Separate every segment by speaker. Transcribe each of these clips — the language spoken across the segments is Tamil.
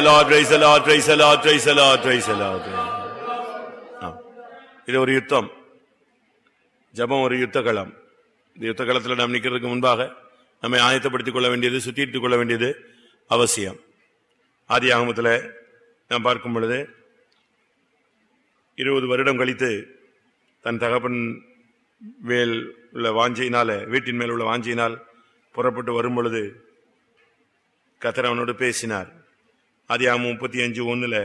Speaker 1: Lord praise Lord praise Lord praise Lord praise Lord இது ஒரு யுத்தம் ஜெபம் ஒரு யுத்த களம் இந்த யுத்த களத்தில் நாம் நிக்கிறதுக்கு முன்பாக நம்மை ஆயத்தப்படுத்திக் கொள்ள வேண்டியது சுத்திட்டுக் கொள்ள வேண்டியது அவசியம் ஆதி ஆகமத்தில் நாம் பார்க்கும் பொழுது இருபது வருடம் கழித்து தன் தகப்பன் மேல் உள்ள வாஞ்சையினால வீட்டின் மேல் உள்ள வாஞ்சையினால் புறப்பட்டு வரும் பொழுது கத்தர் அவனோடு பேசினார் ஆதியாகமம் முப்பத்தி அஞ்சு ஒண்ணுல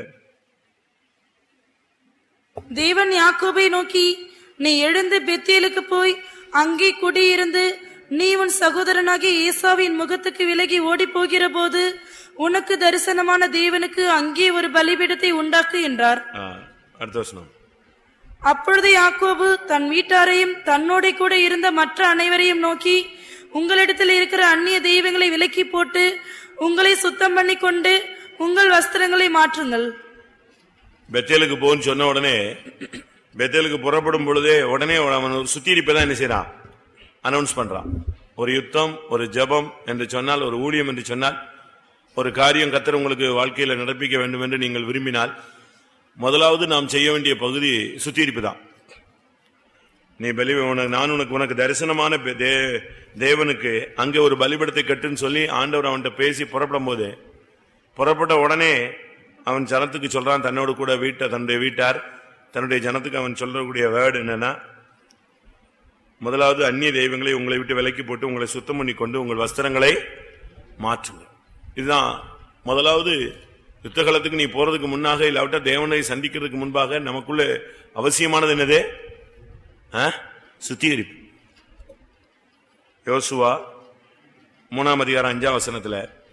Speaker 2: தேவன் யாக்கோபை நோக்கி நீ எழுந்து பெத்தேலுக்கு போய் அங்கே குடியிருந்து நீ உன் சகோதரனாகிய ஏசாவின் முகத்துக்கு விலகி ஓடி போகிற போது உனக்கு தரிசனமான தேவனுக்கு அங்கே ஒரு பலிபீடத்தை உண்டாக்கு என்றார்
Speaker 1: ஆ, அடுத்த வசனம்
Speaker 2: அப்பொழுது யாக்கோபு தன் வீட்டாரையும் தன்னோட கூட இருந்த மற்ற அனைவரையும் நோக்கி உங்களிடத்தில் இருக்கிற அந்நிய தெய்வங்களை விலக்கி போட்டு உங்களை சுத்தம் பண்ணி கொண்டு உங்கள் வஸ்திரங்களை மாற்றுங்கள்
Speaker 1: பெத்தேலுக்கு போன்னு சொன்ன உடனே பெத்தேலுக்கு புறப்படும் பொழுதே உடனே அவன் ஒரு சுத்திரிப்பை தான் என்ன செய்யறான் அனௌன்ஸ் பண்றான் ஒரு யுத்தம் ஒரு ஜெபம் என்று சொன்னால் ஒரு ஊழியம் என்று சொன்னால் ஒரு காரியம் கத்தர் உங்களுக்கு வாழ்க்கையில நடப்பிக்க வேண்டும் என்று நீங்கள் விரும்பினால் முதலாவது நாம் செய்ய வேண்டிய பகுதி சுத்திரிப்பு தான் நீ பலி உனக்கு நான் உனக்கு உனக்கு தரிசனமான பெ- தே- தேவனுக்கு அங்கே ஒரு பலிபடத்தை கட்டுன்னு சொல்லி ஆண்டவர் அவன்கிட்ட பேசி புறப்படும் போது புறப்பட்ட உடனே அவன் ஜனத்துக்கு சொல்றான் தன்னோடு கூட வீட்டை தன்னுடைய வீட்டார் தன்னுடைய ஜனத்துக்கு அவன் சொல்லக்கூடிய வேர்டு என்னன்னா முதலாவது அந்நிய தெய்வங்களை உங்களை விட்டு விலக்கி போட்டு உங்களை சுத்தம் பண்ணி கொண்டு உங்கள் வஸ்திரங்களை மாற்றுங்க இதுதான் முதலாவது யுத்தகலத்துக்கு நீ போறதுக்கு முன்னாக இல்லாவிட்டா தேவனை சந்திக்கிறதுக்கு முன்பாக நமக்குள்ள அவசியமானது என்னது ஆ? சுத்திகரிப்பு யோசுவா மூணாம் அதிகாரம் அஞ்சாம் வசனத்துல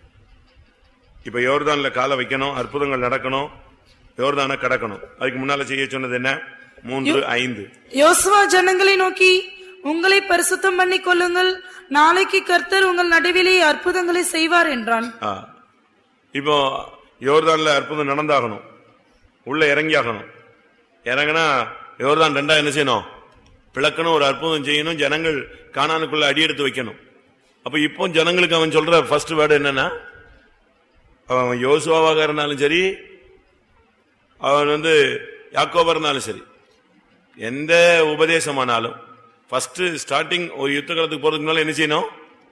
Speaker 1: இப்ப யோர்தான்ல காலை வைக்கணும் அற்புதங்கள் நடக்கணும் யோர்தானை கடக்கணும் அதுக்கு முன்னால செய்ய சொன்னது என்ன மூன்று ஐந்து
Speaker 2: யோசுவா ஜனங்களை நோக்கி உங்களை பரிசுத்தம் பண்ணி கொள்ளுங்கள் நாளைக்கு கர்த்தர் உங்கள் நடுவிலே அற்புதங்களை செய்வார் என்றான்
Speaker 1: ஆ. இப்போ யோர்தான்ல அற்புதம் நடந்தாகணும் உள்ள இறங்கியாகணும் இறங்கினா யோர்தான் ரெண்டா என்ன செய்யணும் பிளக்கணும் ஒரு அற்புதம் செய்யணும் ஜனங்கள் காணானுக்குள்ள அடியெடுத்து வைக்கணும் அப்ப இப்போ ஜனங்களுக்கு அவன் சொல்ற ஃபர்ஸ்ட் வேர்டு என்னன்னா அவன் யோசுவாவாக இருந்தாலும் சரி அவன் வந்து யாக்கோபா இருந்தாலும் சரி எந்த உபதேசமானாலும் ஃபர்ஸ்ட் ஸ்டார்டிங் ஒரு யுத்த காலத்துக்கு போறதுக்கு முன்னால என்ன செய்யணும்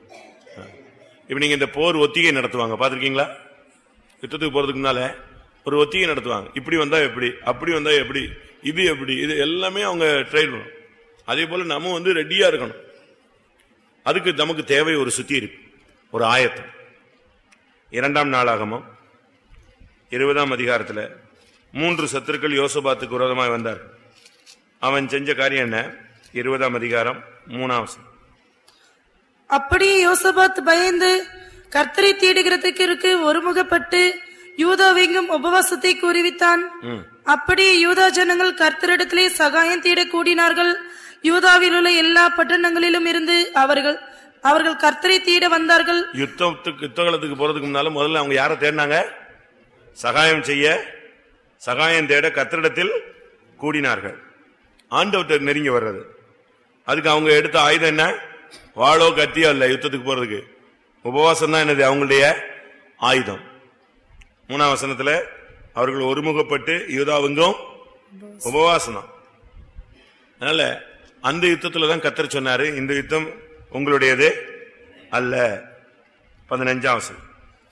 Speaker 1: இப்ப நீங்க இந்த போர் ஒத்திகை நடத்துவாங்க பாத்திருக்கீங்களா யுத்தத்துக்கு போறதுக்கு முன்னால ஒரு ஒத்திகை நடத்துவாங்க இப்படி வந்தா எப்படி அப்படி வந்தா எப்படி இது எப்படி இது எல்லாமே அவங்க ட்ரை பண்ணணும் அதே போல நம்ம வந்து ரெடியா இருக்கணும் அதுக்கு நமக்கு தேவை ஒரு சுத்திகரிப்பு ஒரு ஆயத்தம் இரண்டாம் நாளாகமம் இருபதாம் அதிகாரத்துல மூன்று சத்துருக்கள் யோசபாத்துக்கு விரோதமாய் வந்தார் அவன் செஞ்ச காரியம் என்ன இருபதாம் அதிகாரம் மூணாம் வசனம்.
Speaker 2: அப்படியே யோசபாத் பயந்து கர்த்தரை தேடுகிறதுக்கு இருக்கு ஒருமுகப்பட்டு யூதாவெங்கும் உபவாசத்தை கூறிவித்தான் அப்படியே யூதா ஜனங்கள் கர்த்தரிடத்திலே சகாயம் தேட கூடினார்கள் யூதாவில் உள்ள எல்லா பட்டணங்களிலும் இருந்து அவர்கள் அவர்கள் கர்த்தரை தேட வந்தார்கள்
Speaker 1: யுத்தத்துக்கு யுத்தகலத்துக்கு போறதுக்கு முன்னால முதல்ல அவங்க யாரை தேடினாங்க சகாயம் செய்ய சகாயம் தேட கத்திரிடத்தில் கூடினார்கள் ஆண்டவர்கிட்ட நெருங்கி வர்றது அதுக்கு அவங்க எடுத்த ஆயுதம் என்ன வாளோ கத்தியோ இல்ல யுத்தத்துக்கு போறதுக்கு உபவாசம் தான் என்னது அவங்களுடைய ஆயுதம் மூணாம் வசனத்துல அவர்கள் ஒருமுகப்பட்டு யூதாவுங்கும் உபவாசம் தான் அதனால அந்த யுத்தத்துல தான் கத்தர் சொன்னாரு இந்த யுத்தம் உங்களுடையது அல்ல பதினஞ்சாம் வசனம்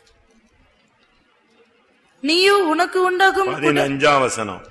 Speaker 2: நீயோ உனக்கு உண்டாகும்
Speaker 1: பதினஞ்சாம் வசனம்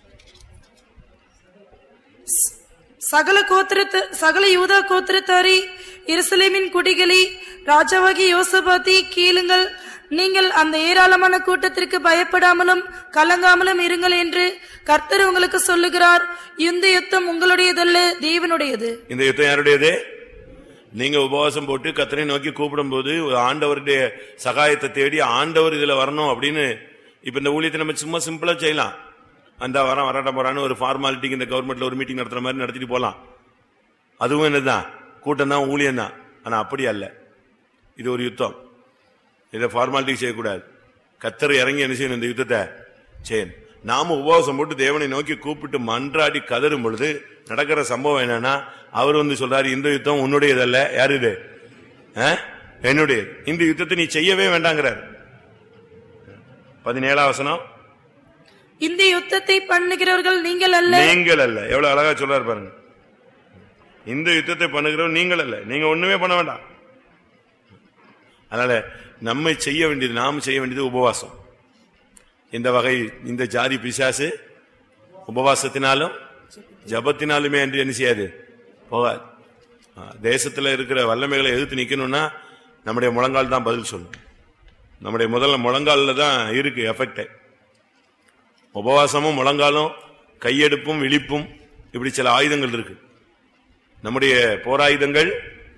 Speaker 2: சகல கோத்திரத்த சகல யூதா கோத்திரத்தாரி எருசலேமின் குடிகளி ராஜாவாகி யோசபாத்தி கேளுங்கள் நீங்கள் அந்த ஏராளமான கூட்டத்திற்கு பயப்படாமலும் கலங்காமலும் இருங்கள் என்று கர்த்தர் உங்களுக்கு சொல்லுகிறார் இந்த யுத்தம் உங்களுடையதல்ல தேவனுடையது
Speaker 1: இந்த யுத்தம் யாருடையது நீங்க உபவாசம் போட்டு கத்தனை நோக்கி கூப்பிடும் போது ஆண்டவருடைய சகாயத்தை தேடி ஆண்டவர் இதுல வரணும் அப்படின்னு இப்ப இந்த ஊழியத்தை நம்ம சும்மா சிம்பிளா செய்யலாம் அந்த வரம் வரட்ட போறான்னு ஒரு ஃபார்மாலிட்டிக்கு இந்த கவர்மெண்ட்ல ஒரு மீட்டிங் நடத்துற மாதிரி நடத்திட்டு போலாம் அதுவும் என்னதான் கூட்டம் தான் ஊழியம் தான் ஆனா அப்படி அல்ல இது ஒரு யுத்தம் இதை ஃபார்மாலிட்டி செய்யக்கூடாது கத்தர் இறங்கி என்ன செய்யணும் இந்த யுத்தத்தை செய்யணும் நாம உபவாசம் போட்டு தேவனை நோக்கி கூப்பிட்டு மன்றாடி கதறும் பொழுது நடக்கிற சம்பவம் என்னன்னா அவர் வந்து சொல்றாரு இந்த யுத்தம் உன்னுடையதல்ல யாரு இது ஆ? என்னுடையது இந்த யுத்தத்தை நீ செய்யவே வேண்டாங்கிறார் பதினேழாம் வசனம்
Speaker 2: இந்த யுத்தத்தை பண்ணுகிறவர்கள் நீங்கள் அல்ல
Speaker 1: நீங்கள் அல்ல எவ்வளவு அழகா சொல்றாரு பாருங்க இந்த யுத்தத்தை பண்ணுகிறோம் நீங்கள் அல்ல நீங்க ஒண்ணுமே பண்ண வேண்டாம் அதனால நம்மை செய்ய வேண்டியது நாம் செய்ய வேண்டியது உபவாசம் இந்த வகை இந்த ஜாதி பிசாசு உபவாசத்தினாலும் ஜபத்தினாலுமே என்று என்ன செய்யாது போகாது ஆ, தேசத்துல இருக்கிற வல்லமைகளை எதிர்த்து நிக்கணும்னா நம்முடைய முழங்கால் தான் பதில் சொல்லும் நம்முடைய முதல்ல முழங்கால்ல தான் இருக்கு எஃபெக்ட் உபவாசமும் முழங்காலும் கையெடுப்பும் விழிப்பும் இப்படி சில ஆயுதங்கள் இருக்கு நம்முடைய போராயுதங்கள்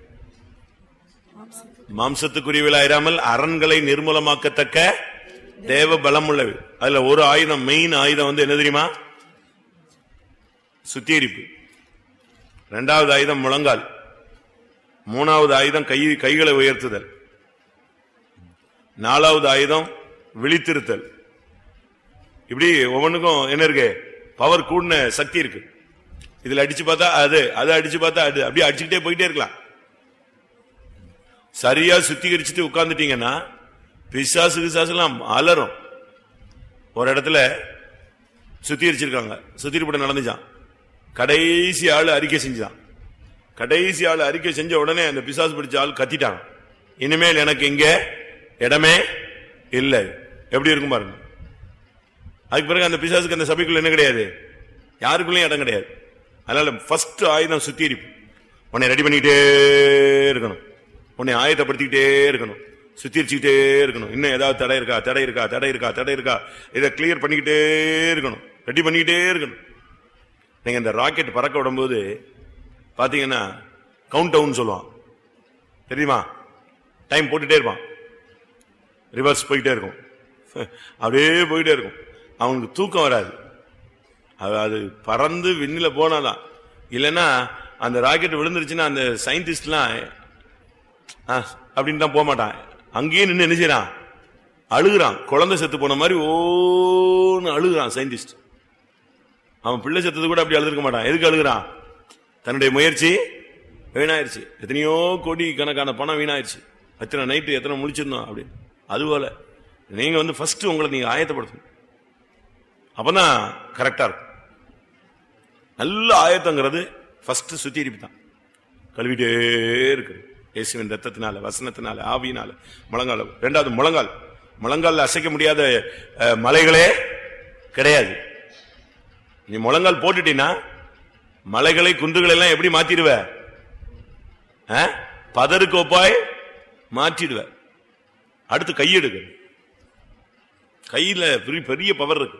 Speaker 1: மாம்சத்துக்குரியவிலாயிராமல் அரண்களை நிர்மூலமாக்கத்தக்க தேவ பலம் உள்ளவை அதுல ஒரு ஆயுதம் மெயின் ஆயுதம் வந்து என்ன தெரியுமா சுத்திகரிப்பு இரண்டாவது ஆயுதம் முழங்கால் மூணாவது ஆயுதம் கை கைகளை உயர்த்துதல் நாலாவது ஆயுதம் விழித்திருத்தல் இப்படி ஒவ்வொன்றுக்கும் என்ன இருக்கு பவர் கூடின சக்தி இருக்கு இதுல அடிச்சு பார்த்தா அது அதை அடிச்சு பார்த்தா அது அப்படியே அடிச்சுக்கிட்டே போயிட்டே இருக்கலாம் சரியா சுத்திகரிச்சுட்டு உட்கார்ந்துட்டீங்கன்னா பிசாசு பிசாசு எல்லாம் அலறும் ஒரு இடத்துல சுத்திகரிச்சிருக்காங்க சுத்திகரிப்பட நடந்துச்சான் கடைசி ஆள் அறிக்கை செஞ்சான் கடைசி ஆள் அறிக்கை செஞ்ச உடனே அந்த பிசாசு பிடிச்ச ஆள் கத்திட்டான் இனிமேல் எனக்கு இங்க இடமே இல்லை எப்படி இருக்கும் பாருங்க அதுக்கு பிறகு அந்த பிசாசுக்கு அந்த சபைக்குள்ள என்ன கிடையாது யாருக்குள்ளயும் இடம் கிடையாது அதனால ஃபர்ஸ்ட் ஆயுதம் சுத்திகரிப்பு உன்னை ரெடி பண்ணிக்கிட்டே இருக்கணும் உன்னை ஆயத்தப்படுத்திக்கிட்டே இருக்கணும் சுத்திரிச்சுக்கிட்டே இருக்கணும் இன்னும் ஏதாவது தடை இருக்கா தடை இருக்கா தடை இருக்கா தடை இருக்கா இதை கிளியர் பண்ணிக்கிட்டே இருக்கணும் ரெடி பண்ணிக்கிட்டே இருக்கணும் நீங்க இந்த ராக்கெட் பறக்க விடும்போது பாத்தீங்கன்னா கவுண்ட் டவுன் சொல்லுவான் தெரியுமா டைம் போட்டுட்டே இருப்பான் ரிவர்ஸ் போயிட்டே இருக்கும் அப்படியே போயிட்டே இருக்கும் அவனுக்கு தூக்கம் வராது அது அது பறந்து விண்ணில போனாதான் இல்லைன்னா அந்த ராக்கெட் விழுந்துருச்சுன்னா அந்த சயின்டிஸ்ட்லாம் ஆ, அப்படின்னு தான் போக மாட்டான் அங்கேயே நின்று என்ன செய்யறான் அழுகுறான் குழந்தை செத்து போன மாதிரி ஓன்னு அழுகுறான் சயின்டிஸ்ட் அவன் பிள்ளை செத்தது கூட அப்படி அழுதுருக்க மாட்டான் எதுக்கு அழுகுறான் தன்னுடைய முயற்சி வீணாயிருச்சு எத்தனையோ கோடி கணக்கான பணம் வீணாயிருச்சு எத்தனை நைட்டு எத்தனை முழிச்சிருந்தோம் அப்படின்னு அதுபோல நீங்க வந்து ஃபர்ஸ்ட் உங்களை நீங்க ஆயத்தப்படுத்தணும் அப்பதான் கரெக்டா இருக்கும் நல்ல ஆயத்தங்கிறது ஃபர்ஸ்ட் சுத்திரிப்பு தான் கழுவிட்டே இருக்கு இயேசுவின் ரத்தத்தினால வசனத்தினால ஆவியினால முழங்கால் ரெண்டாவது முழங்கால் முழங்கால் அசைக்க முடியாத அஹ், மலைகளே கிடையாது நீ முழங்கால் போட்டுட்டீன்னா மலைகளை குன்றுகளை எல்லாம் எப்படி மாத்திடுவ ஆ? பதருக்கு ஒப்பாய் மாற்றிடுவ அடுத்து கையெடுக்கு கையில பெரிய- பெரிய பவர் இருக்கு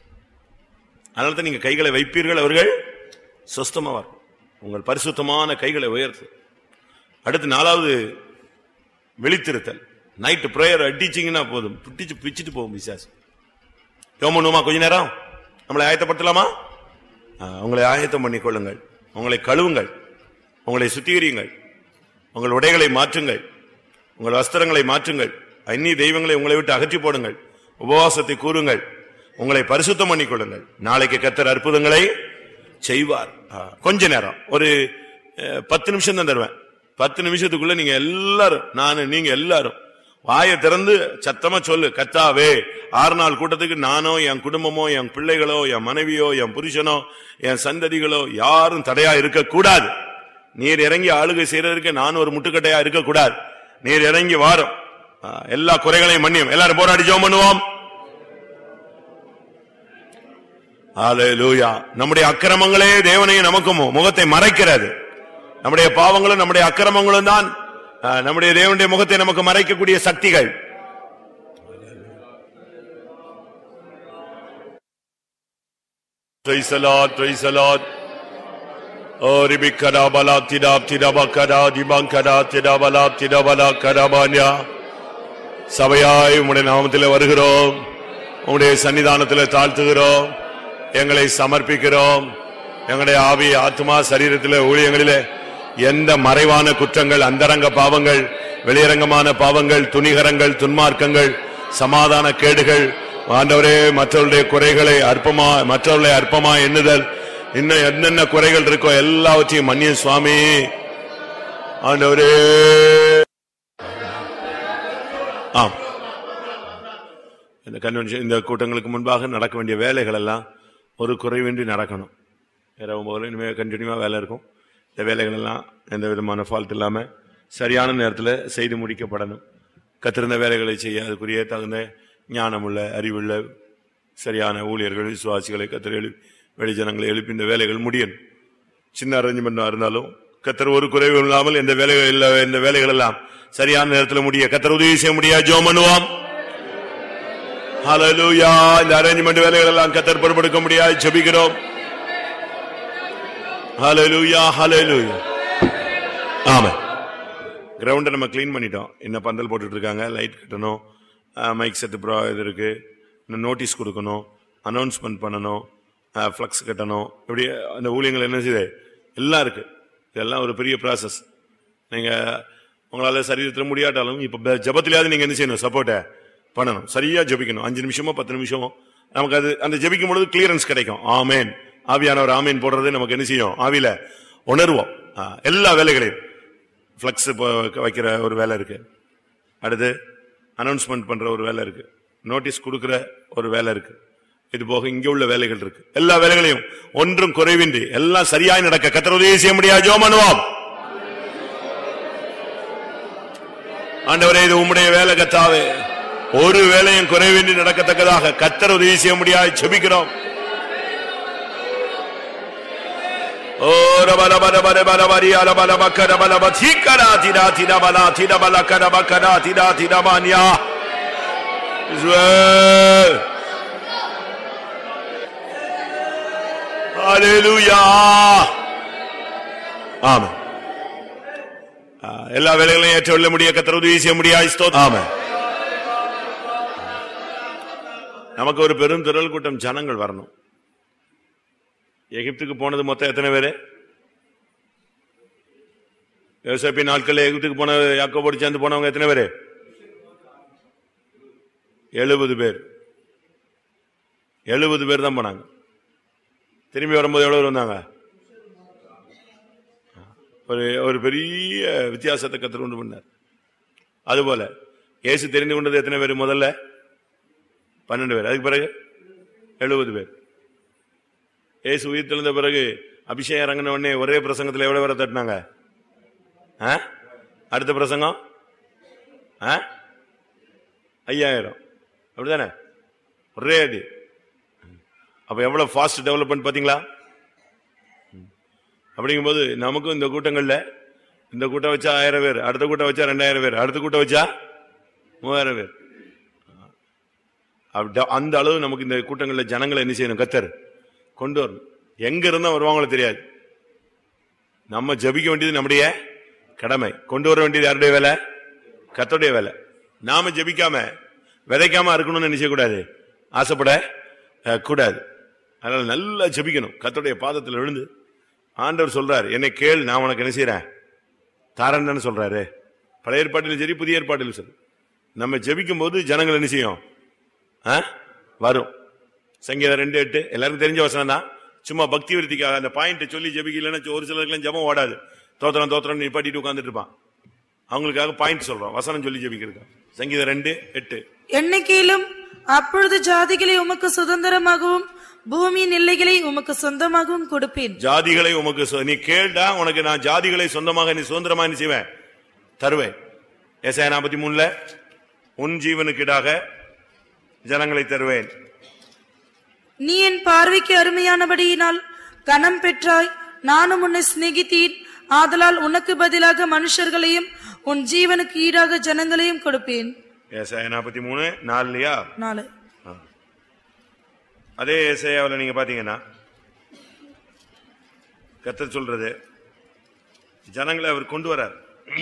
Speaker 1: அதனால தான் நீங்க கைகளை வைப்பீர்கள் அவர்கள் சொஸ்தமா வரும் உங்கள் பரிசுத்தமான கைகளை உயர்த்து அடுத்து நாலாவது விழித்திருத்தல் நைட்டு பிரேயர் அடிச்சிங்கன்னா போதும் பிடிச்சு பிச்சுட்டு போகும் விசாசு யோமனுமா கொஞ்ச நேரம் நம்மளை ஆயத்தப்படுத்தலாமா ஆ, உங்களை ஆயத்தம் பண்ணிக் கொள்ளுங்கள் உங்களை கழுவுங்கள் உங்களை சுத்திகரியுங்கள் உங்கள் உடைகளை மாற்றுங்கள் உங்கள் வஸ்திரங்களை மாற்றுங்கள் அந்நிய தெய்வங்களை உங்களை விட்டு அகற்றி போடுங்கள் உபவாசத்தை கூறுங்கள் உங்களை பரிசுத்தம் பண்ணிக் கொள்ளுங்கள் நாளைக்கு கத்தர் அற்புதங்களை செய்வார் ஆ, கொஞ்ச நேரம் ஒரு அஹ், பத்து நிமிஷம் தான் தருவேன் பத்து நிமிஷத்துக்குள்ள நீங்க எல்லாரும் நானு நீங்க எல்லாரும் வாயை திறந்து சத்தமா சொல்லு கத்தாவே ஆறு நாள் கூட்டத்துக்கு நானோ என் குடும்பமோ என் பிள்ளைகளோ என் மனைவியோ என் புருஷனோ என் சந்ததிகளோ யாரும் தடையா இருக்க கூடாது நீர் இறங்கி ஆளுகை செய்யறதுக்கு நான் ஒரு முட்டுக்கட்டையா இருக்க கூடாது நீர் இறங்கி வாரும் ஆ, எல்லா குறைகளையும் மன்னியும் எல்லாரும் போராடி ஜெபம் பண்ணுவோம் ஹalleluya நம்முடைய அக்கிரமங்களே தேவனை நமக்கு மு- முகத்தை மறைக்கிறது நம்முடைய பாவங்களும் நம்முடைய அக்கிரமங்களும் தான் ஆ, நம்முடைய தேவனுடைய முகத்தை நமக்கு மறைக்கக்கூடிய சக்திகள் Praise the Lord, praise the Lord. Oh, ribikada bala tidab tidabakada dibankada tidabala tidabala kadabanya. சபையாய் உம்முடைய நாமத்தில் வருகிறோம் உம்முடைய சன்னிதானத்தில் தாழ்த்துகிறோம் எங்களை சமர்ப்பிக்கிறோம் எங்களுடைய ஆவி ஆத்மா சரீரத்தில் ஊழியங்களிலே எந்த மறைவான குற்றங்கள் அந்தரங்க பாவங்கள் வெளியரங்கமான பாவங்கள் துணிகரங்கள் துன்மார்க்கங்கள் சமாதான கேடுகள் ஆண்டவரே மற்றவருடைய குறைகளை அற்பமா மற்றவர்களை அற்பமா எண்ணுதல் இன்னும் என்னென்ன குறைகள் இருக்கோ எல்லாவற்றையும் மன்னிய சுவாமி ஆண்டவரே ஆம் இந்த கன்வென்ஷன் இந்த கூட்டங்களுக்கு முன்பாக நடக்க வேண்டிய வேலைகள் எல்லாம் ஒரு குறைவின்றி நடக்கணும் இரவு போல இனிமேல் கண்டினியூவா வேலை இருக்கும் இந்த வேலைகள் எல்லாம் எந்த விதமான ஃபால்ட் இல்லாம சரியான நேரத்தில் செய்து முடிக்கப்படணும் கத்திருந்த வேலைகளை செய்ய அதுக்குரிய தகுந்த ஞானமுள்ள அறிவுள்ள சரியான ஊழியர்கள் விசுவாசிகளை கத்திர எழுப்பி வெளிஜனங்களை எழுப்பி இந்த வேலைகள் முடியணும் சின்ன அரேஞ்ச்மெண்டா இருந்தாலும் கத்தர் ஒரு குறைவு இல்லாமல் எந்த வேலைகள் இல்ல இந்த வேலைகள் எல்லாம் சரியான நேரத்தில் முடிய கத்தர் உதவி செய்ய முடியாது ஜோம் பண்ணுவோம் ஹalleluya இந்த அரேஞ்ச்மெண்ட் வேலைகள் எல்லாம் கத்தர் பொறுப்பெடுக்க முடியாது ஜெபிக்கிறோம் ஹalleluya ஹalleluya ஆமென் கிரவுண்டை நம்ம க்ளீன் பண்ணிட்டோம் இன்னும் பந்தல் போட்டுட்டு இருக்காங்க லைட் கட்டணும் மைக் செட் ப்ரோ இது இருக்கு இன்னும் நோட்டீஸ் கொடுக்கணும் அனௌன்ஸ்மெண்ட் பண்ணணும் ஃப்ளக்ஸ் கட்டணும் இப்படி அந்த ஊழியங்கள் என்ன செய்யுது எல்லாம் இருக்கு இதெல்லாம் ஒரு பெரிய ப்ராசஸ் நீங்க உங்களால சரீரத்தில் முடியாட்டாலும் இப்ப ஜபத்திலேயாவது நீங்க என்ன செய்யணும் சப்போர்ட்டை பண்ணணும் சரியா ஜெபிக்கணும் அஞ்சு நிமிஷமோ பத்து நிமிஷமோ நமக்கு அது அந்த ஜெபிக்கும் பொழுது கிளியரன்ஸ் கிடைக்கும் ஆமேன் ஆவியானவர் ஆமேன் போடுறது நமக்கு என்ன செய்யும் ஆவியில உணர்வோம் ஆ, எல்லா வேலைகளையும் ஃப்ளக்ஸ் வைக்கிற ஒரு வேலை இருக்கு அடுத்து அனௌன்ஸ்மெண்ட் பண்ற ஒரு வேலை இருக்கு நோட்டீஸ் கொடுக்கிற ஒரு வேலை இருக்கு இது போக இங்க உள்ள வேலைகள் இருக்கு எல்லா வேலைகளையும் ஒன்றும் குறைவின்றி எல்லாம் சரியாய் நடக்க கத்தர் உதவி செய்ய முடியாது ஜோம் பண்ணுவோம் ஆண்டவரே இது உம்முடைய வேலை கத்தாவே ஒரு வேலையும் குறைவின்றி நடக்கத்தக்கதாக கத்தர் உதவி செய்ய முடியாது செபிக்கிறோம் ஓ ரபல பல பல பல பரி அல பல பக்கர பல ப தீக்கரா திடா திடா பலா திடா பல கர பக்கரா திடா திடா மானியா இஸ்ரவேல் ஹalleluya ஆமென் ஆ, எல்லா வேலைகளையும் ஏற்ற உள்ள முடிய கத்தர் உதவி செய்ய முடியாது ஸ்தோத்திரம் ஆமென் நமக்கு ஒரு பெரும் திரள் கூட்டம் ஜனங்கள் வரணும் எகிப்துக்கு போனது மொத்தம் எத்தனை பேரு யோசேப்பின் நாட்கள்ல எகிப்துக்கு போன யாக்கோபோடு சேர்ந்து போனவங்க எத்தனை பேரு எழுபது பேர் எழுபது பேர் தான் போனாங்க திரும்பி வரும்போது எவ்வளவு பேர் வந்தாங்க ஒரு ஒரு பெரிய வித்தியாசத்தை கத்தர் உண்டு பண்ணார் அதுபோல இயேசு தெரிந்து கொண்டது எத்தனை பேர் முதல்ல பன்னெண்டு பேர் அதுக்கு பிறகு எழுபது பேர் இயேசு உயிர் தெழுந்த பிறகு அபிஷேகம் இறங்கின உடனே ஒரே பிரசங்கத்தில் எவ்வளவு பேரை தட்டினாங்க ஆ? அடுத்த பிரசங்கம் ஆ? ஐயாயிரம் அப்படிதானே ஒரே அடி அப்ப எவ்வளவு ஃபாஸ்ட் டெவலப்மெண்ட் பாத்தீங்களா ம். அப்படிங்கும்போது நமக்கும் இந்த கூட்டங்கள்ல இந்த கூட்டம் வச்சா ஆயிரம் பேர் அடுத்த கூட்டம் வச்சா ரெண்டாயிரம் பேர் அடுத்த கூட்டம் வச்சா மூவாயிரம் பேர் அப்படி அந்த அளவு நமக்கு இந்த கூட்டங்கள்ல ஜனங்களை என்ன செய்யணும் கத்தர் கொண்டு வரணும் எங்க இருந்தா வருவாங்களோ தெரியாது நம்ம ஜபிக்க வேண்டியது நம்முடைய கடமை கொண்டு வர வேண்டியது யாருடைய வேலை கத்தோடைய வேலை நாம ஜபிக்காம விதைக்காம இருக்கணும்னு நினைச்ச கூடாது ஆசைப்பட அஹ், கூடாது அதனால நல்லா ஜபிக்கணும் கத்தோடைய பாதத்தில் விழுந்து ஆண்டவர் சொல்றாரு என்னை கேள் நான் உனக்கு என்ன செய்யறேன் தாரன்னு சொல்றாரு பழைய ஏற்பாட்டிலும் சரி புதிய ஏற்பாட்டிலும் சரி நம்ம ஜெபிக்கும் போது ஜனங்கள் என்ன செய்யும் ஆ? வரும் சங்கீதம் ரெண்டு எட்டு எல்லாருக்கும் தெரிஞ்ச வசனம் தான் சும்மா பக்தி விருத்திக்காக அந்த பாயிண்ட் சொல்லி ஜெபிக்கலன்னா ஒரு சிலருக்குலாம் ஜெபம் ஓடாது தோத்திரம் தோத்திரம் நிப்பாட்டிட்டு உட்கார்ந்துட்டு இருப்பான் அவங்களுக்காக பாயிண்ட் சொல்றோம் வசனம் சொல்லி ஜெபிக்கிறது சங்கீதம் ரெண்டு எட்டு
Speaker 2: எண்ணிக்கையிலும் அப்பொழுது ஜாதிகளை உமக்கு சுதந்திரமாகவும் பூமியின் எல்லைகளை உமக்கு சொந்தமாகவும் கொடுப்பேன்
Speaker 1: ஜாதிகளை உமக்கு சொ- நீ கேள்டா உனக்கு நான் ஜாதிகளை சொந்தமாக நீ சுதந்திரமா நீ செய்வேன் தருவேன் ஏசாயா நாற்பத்தி மூணுல உன் ஜீவனுக்கிடாக ஜனங்களை தருவேன்
Speaker 2: நீ என் பார்வைக்கு அருமையானபடியினால் கனம் பெற்றாய் நானும் உன்னை சிநேகித்தேன் ஆதலால் உனக்கு பதிலாக மனுஷர்களையும் உன் ஜீவனுக்கு ஈடாக ஜனங்களையும் கொடுப்பேன்
Speaker 1: ஏசாயா நாற்பத்தி மூணு நாலுலயா
Speaker 2: நாலு
Speaker 1: அதே ஏசாயாவில் நீங்க பாத்தீங்கன்னா கத்தர் சொல்றது ஜனங்களை அவர் கொண்டு வரார்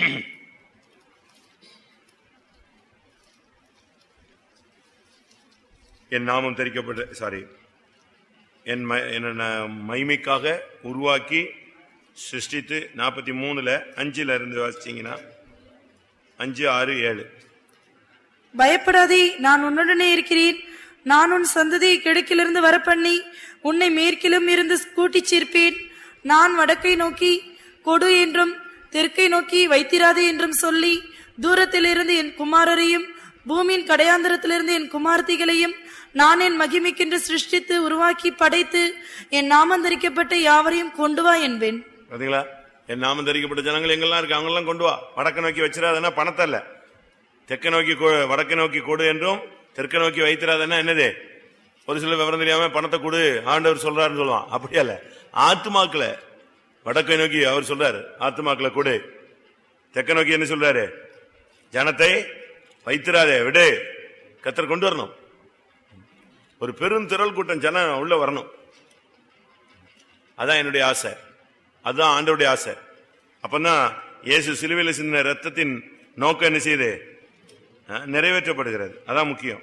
Speaker 1: என் நாமம் தெரிக்கப்பட்ட சாரி என் ம- என்னை நான் மகிமைக்காக உருவாக்கி சிருஷ்டித்து நாற்பத்தி மூணுல அஞ்சுல இருந்து வாசிச்சீங்கன்னா அஞ்சு ஆறு ஏழு
Speaker 2: பயப்படாதே நான் உன்னுடனே இருக்கிறேன் நான் உன் சந்ததியை கிழக்கிலிருந்து வரப்பண்ணி உன்னை மேற்கிலும் இருந்து கூட்டிச் சேர்ப்பேன் நான் வடக்கை நோக்கி கொடு என்றும் தெற்கை நோக்கி வைத்திராதே என்றும் சொல்லி தூரத்திலிருந்து என் குமாரரையும் பூமியின் கடையாந்தரத்திலிருந்து என் குமார்த்திகளையும் நான் என் மகிமைக்கென்று சிருஷ்டித்து உருவாக்கி படைத்து என் நாமந்தரிக்கப்பட்ட யாவரையும் கொண்டு வா என்பேன்
Speaker 1: பாத்தீங்களா என் நாமம் தரிக்கப்பட்ட ஜனங்கள் எங்கெல்லாம் இருக்கு அவங்க எல்லாம் கொண்டு வா வடக்கு நோக்கி வச்சிடாதன்னா பணத்தை இல்ல தெற்க நோக்கி கொ- வடக்கு நோக்கி கொடு என்றும் தெற்க நோக்கி வைத்திராதன்னா என்னது ஒரு சில விவரம் தெரியாம பணத்தை கொடு ஆண்டவர் சொல்றாருன்னு சொல்லுவான் அப்படியா இல்ல ஆத்துமாக்களை வடக்கை நோக்கி அவர் சொல்றாரு ஆத்துமாக்களை கொடு தெற்க நோக்கி என்ன சொல்றாரு ஜனத்தை வைத்திராதே விடு கத்தர் கொண்டு வரணும் ஒரு பெரும் திரள் கூட்டம் ஜனம் உள்ள வரணும் அதான் என்னுடைய ஆசை அதுதான் ஆண்டவருடைய ஆசை அப்பதான் இயேசு சிலுவையில் சின்ன ரத்தத்தின் நோக்கம் என்ன செய்யுது அஹ், நிறைவேற்றப்படுகிறது அதான் முக்கியம்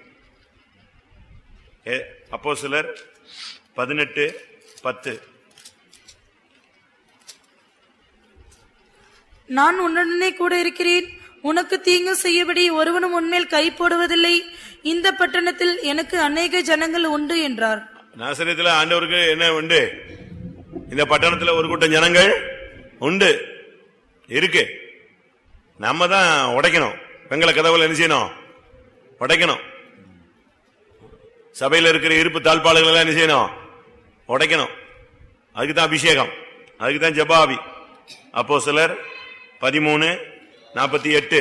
Speaker 1: அப்போ சிலர் பதினெட்டு பத்து
Speaker 2: நான் உன்னுடனே கூட இருக்கிறேன் உனக்கு தீங்கு செய்யபடி ஒருவனும் உன்மேல் கை போடுவதில்லை இந்த பட்டணத்தில் எனக்கு அநேக ஜனங்கள் உண்டு என்றார்
Speaker 1: நாசரியத்துல ஆண்டவருக்கு என்ன உண்டு இந்த பட்டணத்துல ஒரு கூட்டம் ஜனங்கள் உண்டு இருக்கு நம்ம தான் உடைக்கணும் வெங்கல கதவுல என்ன செய்யணும் உடைக்கணும் சபையில இருக்கிற இருப்பு தாழ்பாளர்கள் எல்லாம் என்ன செய்யணும் உடைக்கணும் அதுக்கு தான் அபிஷேகம் அதுக்கு தான் ஜபாவி அப்போ சிலர் பதிமூணு நாற்பத்தி எட்டு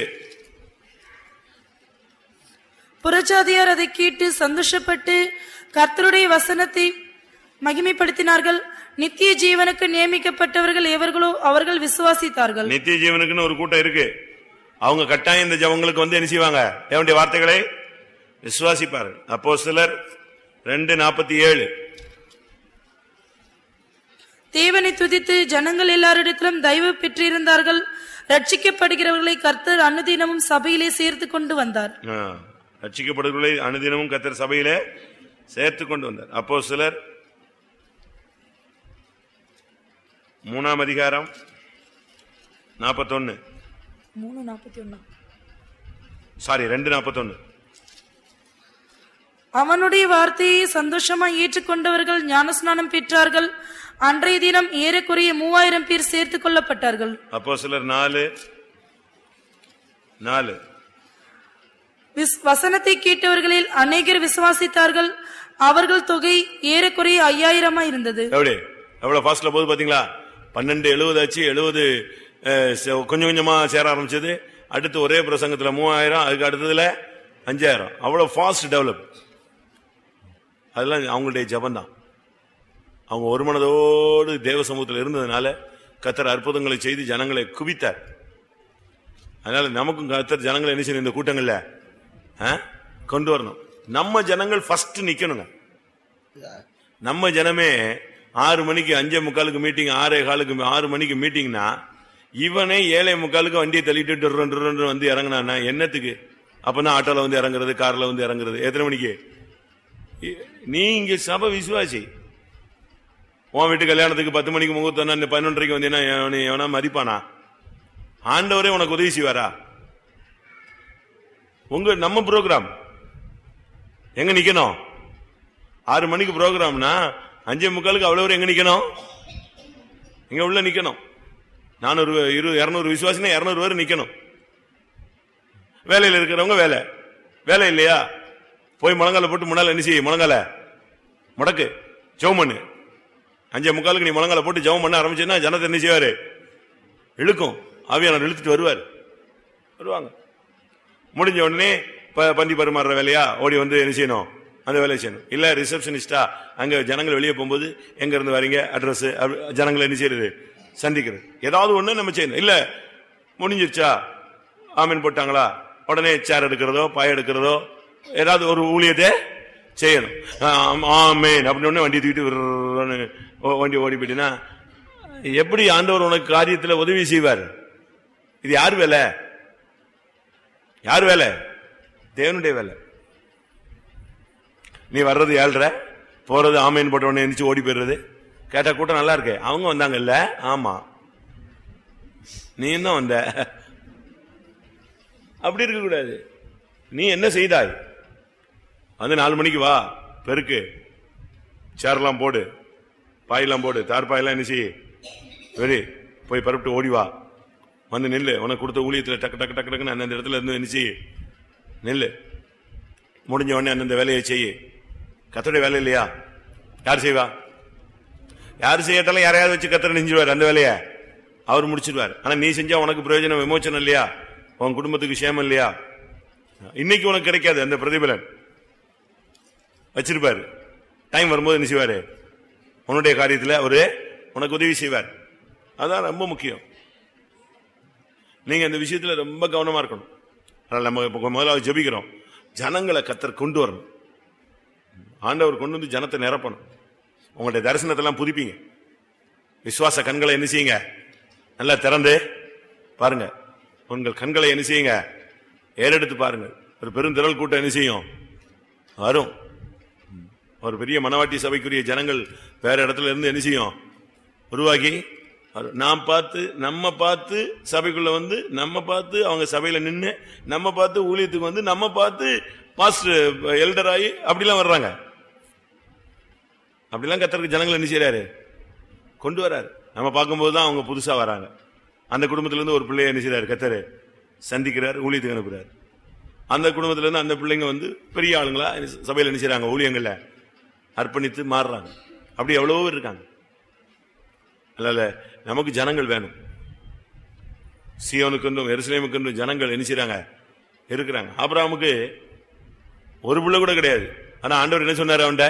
Speaker 2: புறஜாதியார் அதை கேட்டு சந்தோஷப்பட்டு கர்த்தருடைய வசனத்தை மகிமைப்படுத்தினார்கள் நித்திய ஜீவனுக்கு நியமிக்கப்பட்டவர்கள் எவர்களோ அவர்கள் விசுவாசித்தார்கள்
Speaker 1: நித்திய ஜீவனுக்குன்னு ஒரு கூட்டம் இருக்கு அவங்க கட்டாயம் இந்த ஜவங்களுக்கு வந்து என்ன செய்வாங்க தேவனுடைய வார்த்தைகளை விசுவாசிப்பார்கள் அப்போ சிலர் ரெண்டு நாற்பத்தி ஏழு
Speaker 2: தேவனை துதித்து ஜனங்கள் எல்லாரிடத்திலும் தயவு பெற்றிருந்தார்கள் ரட்சிக்கப்படுகிறவர்களை கர்த்தர் அனுதினமும் சபையிலே சேர்த்து கொண்டு வந்தார்
Speaker 1: ரட்சிக்கப்படுகளை அனுதினமும் கத்தர் சபையிலே சேர்த்து கொண்டு வந்தார் அப்போ சிலர் மூணாம் அதிகாரம் நாற்பத்தொன்னு
Speaker 2: மூணு நாற்பத்தி ஒன்னு
Speaker 1: சாரி ரெண்டு நாற்பத்தொன்னு
Speaker 2: அவனுடைய வார்த்தையை சந்தோஷமாய் ஏற்றுக்கொண்டவர்கள் ஞானஸ்நானம் பெற்றார்கள் அன்றைய தினம் ஏறக்குறைய மூவாயிரம் பேர் சேர்த்துக் கொள்ளப்பட்டார்கள்
Speaker 1: அப்போ சிலர் நாலு நாலு
Speaker 2: விஸ்- வசனத்தை கேட்டவர்களில் அநேகர் விசுவாசித்தார்கள் அவர்கள் தொகை ஏறக்குறைய ஐயாயிரமா இருந்தது
Speaker 1: எப்படி எவ்வளவு ஃபாஸ்ட்ல போகுது பாத்தீங்களா பன்னெண்டு எழுபது ஆச்சு எழுபது கொஞ்சம் கொஞ்சமா சேர ஆரம்பிச்சது அடுத்து ஒரே பிரசங்கத்துல மூவாயிரம் அதுக்கு அடுத்ததுல அஞ்சாயிரம் அவ்வளவு ஃபாஸ்ட் டெவலப் அதெல்லாம் அவங்களுடைய ஜபம்தான் அவங்க ஒரு மனதோடு தேவ சமூகத்தில் இருந்ததுனால கத்தர் அற்புதங்களை செய்து ஜனங்களை குவித்தார் அதனால நமக்கும் கத்தர் ஜனங்களை என்ன செய்யணும் இந்த கூட்டங்கள்ல ஆ? கொண்டு வரணும் நம்ம ஜனங்கள் ஃபர்ஸ்ட் நிக்கணுங்க நம்ம ஜனமே ஆறு மணிக்கு அஞ்சே முக்காலுக்கு மீட்டிங் ஆறே காலுக்கு ஆறு மணிக்கு மீட்டிங்னா இவனே ஏழை முக்காலுக்கு வண்டியை தள்ளிட்டு டுர்ரன் டுர்ரன் வந்து இறங்கினானா என்னத்துக்கு அப்பதான் ஆட்டோல வந்து இறங்குறது கார்ல வந்து இறங்குறது எத்தனை மணிக்கு இ- நீ இங்க சபை விசுவாசி உன் வீட்டு கல்யாணத்துக்கு பத்து மணிக்கு முகூர்த்தம் பதினொன்றரைக்கு வந்தீங்கன்னா எவனை எவனா மதிப்பானா ஆண்டவரே உனக்கு உதவி செய்வாரா உங்க நம்ம ப்ரோக்ராம் எங்க நிக்கணும் ஆறு மணிக்கு ப்ரோக்ராம்னா அஞ்சே முக்காலுக்கு அவ்வளவு பேர் எங்க நிக்கணும் இங்க உள்ள நிக்கணும் நானூறு இரு இருநூறு விசுவாசினா இருநூறு பேர் நிக்கணும் வேலையில் இருக்கிறவங்க வேலை வேலை இல்லையா போய் முழங்கால போட்டு முன்னால என்ன செய்ய முழங்கால முடக்கு ஜெபம் பண்ணு அஞ்சே முக்காலுக்கு நீ முழங்கால போட்டு ஜெபம் பண்ண ஆரம்பிச்சேன்னா ஜனத்தை என்ன செய்வாரு இழுக்கும் ஆவியானவர் இழுத்துட்டு வருவார் வருவாங்க முடிஞ்ச உடனே ப- பந்தி பரிமாறுற வேலையா ஓடி வந்து என்ன செய்யணும் அந்த வேலையை செய்யணும் இல்ல ரிசப்ஷனிஸ்டா அங்க ஜனங்கள் வெளியே போகும்போது எங்க இருந்து வரீங்க அட்ரஸ் ஜனங்களை என்ன செய்யறது சந்திக்கிறது ஏதாவது ஒண்ணு நம்ம செய்யணும் இல்ல முடிஞ்சிருச்சா ஆமீன் போட்டாங்களா உடனே சேர் எடுக்கிறதோ பாய எடுக்கிறதோ ஏதாவது ஒரு ஊழியத்தை செய்யணும் ஆம், ஆமேன் அப்படின்னு உடனே வண்டி தூக்கிட்டு விர்ருன்னு ஓ- வண்டி ஓடி போயிட்டுனா எப்படி ஆண்டவர் உனக்கு காரியத்துல உதவி செய்வார் இது யார் வேலை யார் வேலை தேவனுடைய வேலை நீ வர்றது ஏழ்ற போறது ஆமைன் போட்ட உடனே எந்திரிச்சு ஓடி போயிடுறது கேட்டா கூட்டம் நல்லா இருக்கு அவங்க வந்தாங்கல்ல ஆமா நீ தான் வந்த அப்படி இருக்க கூடாது நீ என்ன செய்தாய் வந்து நாலு மணிக்கு வா பெருக்கு சேர்லாம் போடு பாயெல்லாம் போடு தார்பாயெல்லாம் என்ன செய்ய வெறி போய் பரப்பிட்டு ஓடி வா வந்து நில்லு உனக்கு கொடுத்த ஊழியத்துல டக்கு டக்கு டக்கு டக்குன்னு அந்த இடத்துல இருந்து என்ன செய்ய நெல்லு முடிஞ்ச உடனே அந்தந்த வேலையை செய்ய கத்தோடைய வேலை இல்லையா யார் செய்வா யார் செய்யட்டாலும் யாரையாவது வச்சு கத்தரை நெஞ்சிருவார் அந்த வேலையை அவர் முடிச்சிருவார் ஆனா நீ செஞ்சா உனக்கு பிரயோஜனம் விமோச்சனம் இல்லையா உன் குடும்பத்துக்கு சேமம் இல்லையா இன்னைக்கு உனக்கு கிடைக்காது அந்த பிரதிபலன் வச்சிருப்பாரு டைம் வரும்போது என்ன செய்வாரு உன்னுடைய காரியத்தில் அவரு உனக்கு உதவி செய்வார் அதான் ரொம்ப முக்கியம் நீங்க இந்த விஷயத்துல ரொம்ப கவனமா இருக்கணும் அதனால நம்ம இப்ப முதலாவது ஜெபிக்கிறோம் ஜனங்களை கத்தர் கொண்டு வரணும் ஆண்டவர் கொண்டு வந்து ஜனத்தை நிரப்பணும் உங்களுடைய தரிசனத்தை எல்லாம் புதுப்பிங்க விசுவாச கண்களை என்ன செய்யுங்க நல்லா திறந்து பாருங்க உங்கள் கண்களை என்ன செய்யுங்க ஏறெடுத்து பாருங்க ஒரு பெருந்திரள் கூட்டம் என்ன செய்யும் வரும் ஒரு பெரிய மனவாட்டி சபைக்குரிய ஜனங்கள் வேற இடத்துல இருந்து என்ன செய்யும் உருவாக்கி வரும். நாம் பார்த்து நம்ம பார்த்து சபைக்குள்ள வந்து நம்ம பார்த்து அவங்க சபையில நின்னு நம்ம பார்த்து ஊழியத்துக்கு வந்து நம்ம பார்த்து மாஸ்டர் எல்டர் ஆகி அப்படிலாம் வர்றாங்க அப்படிலாம் கத்தருக்கு ஜனங்கள் என்ன செய்யறாரு கொண்டு வராரு நம்ம பார்க்கும்போது தான் அவங்க புதுசா வராங்க அந்த குடும்பத்துல இருந்து ஒரு பிள்ளைய என்ன செய்யறாரு கத்தரு சந்திக்கிறார் ஊழியத்துக்கு அனுப்புறாரு அந்த குடும்பத்துல இருந்து அந்த பிள்ளைங்க வந்து பெரிய ஆளுங்களா சபையில என்ன செய்றாங்க ஊழியங்கள்ல அர்ப்பணித்து மாறுறாங்க அப்படி எவ்வளவோ பேர் இருக்காங்க அல்ல நமக்கு ஜனங்கள் வேணும் சியோனுக்கு எருசலேமுக்கு ஜனங்கள் என்ன செய்றாங்க இருக்கிறாங்க ஆபிரகாமுக்கு ஒரு பிள்ளை கூட கிடையாது ஆனா ஆண்டவர் என்ன சொன்னாரு அவன்கிட்ட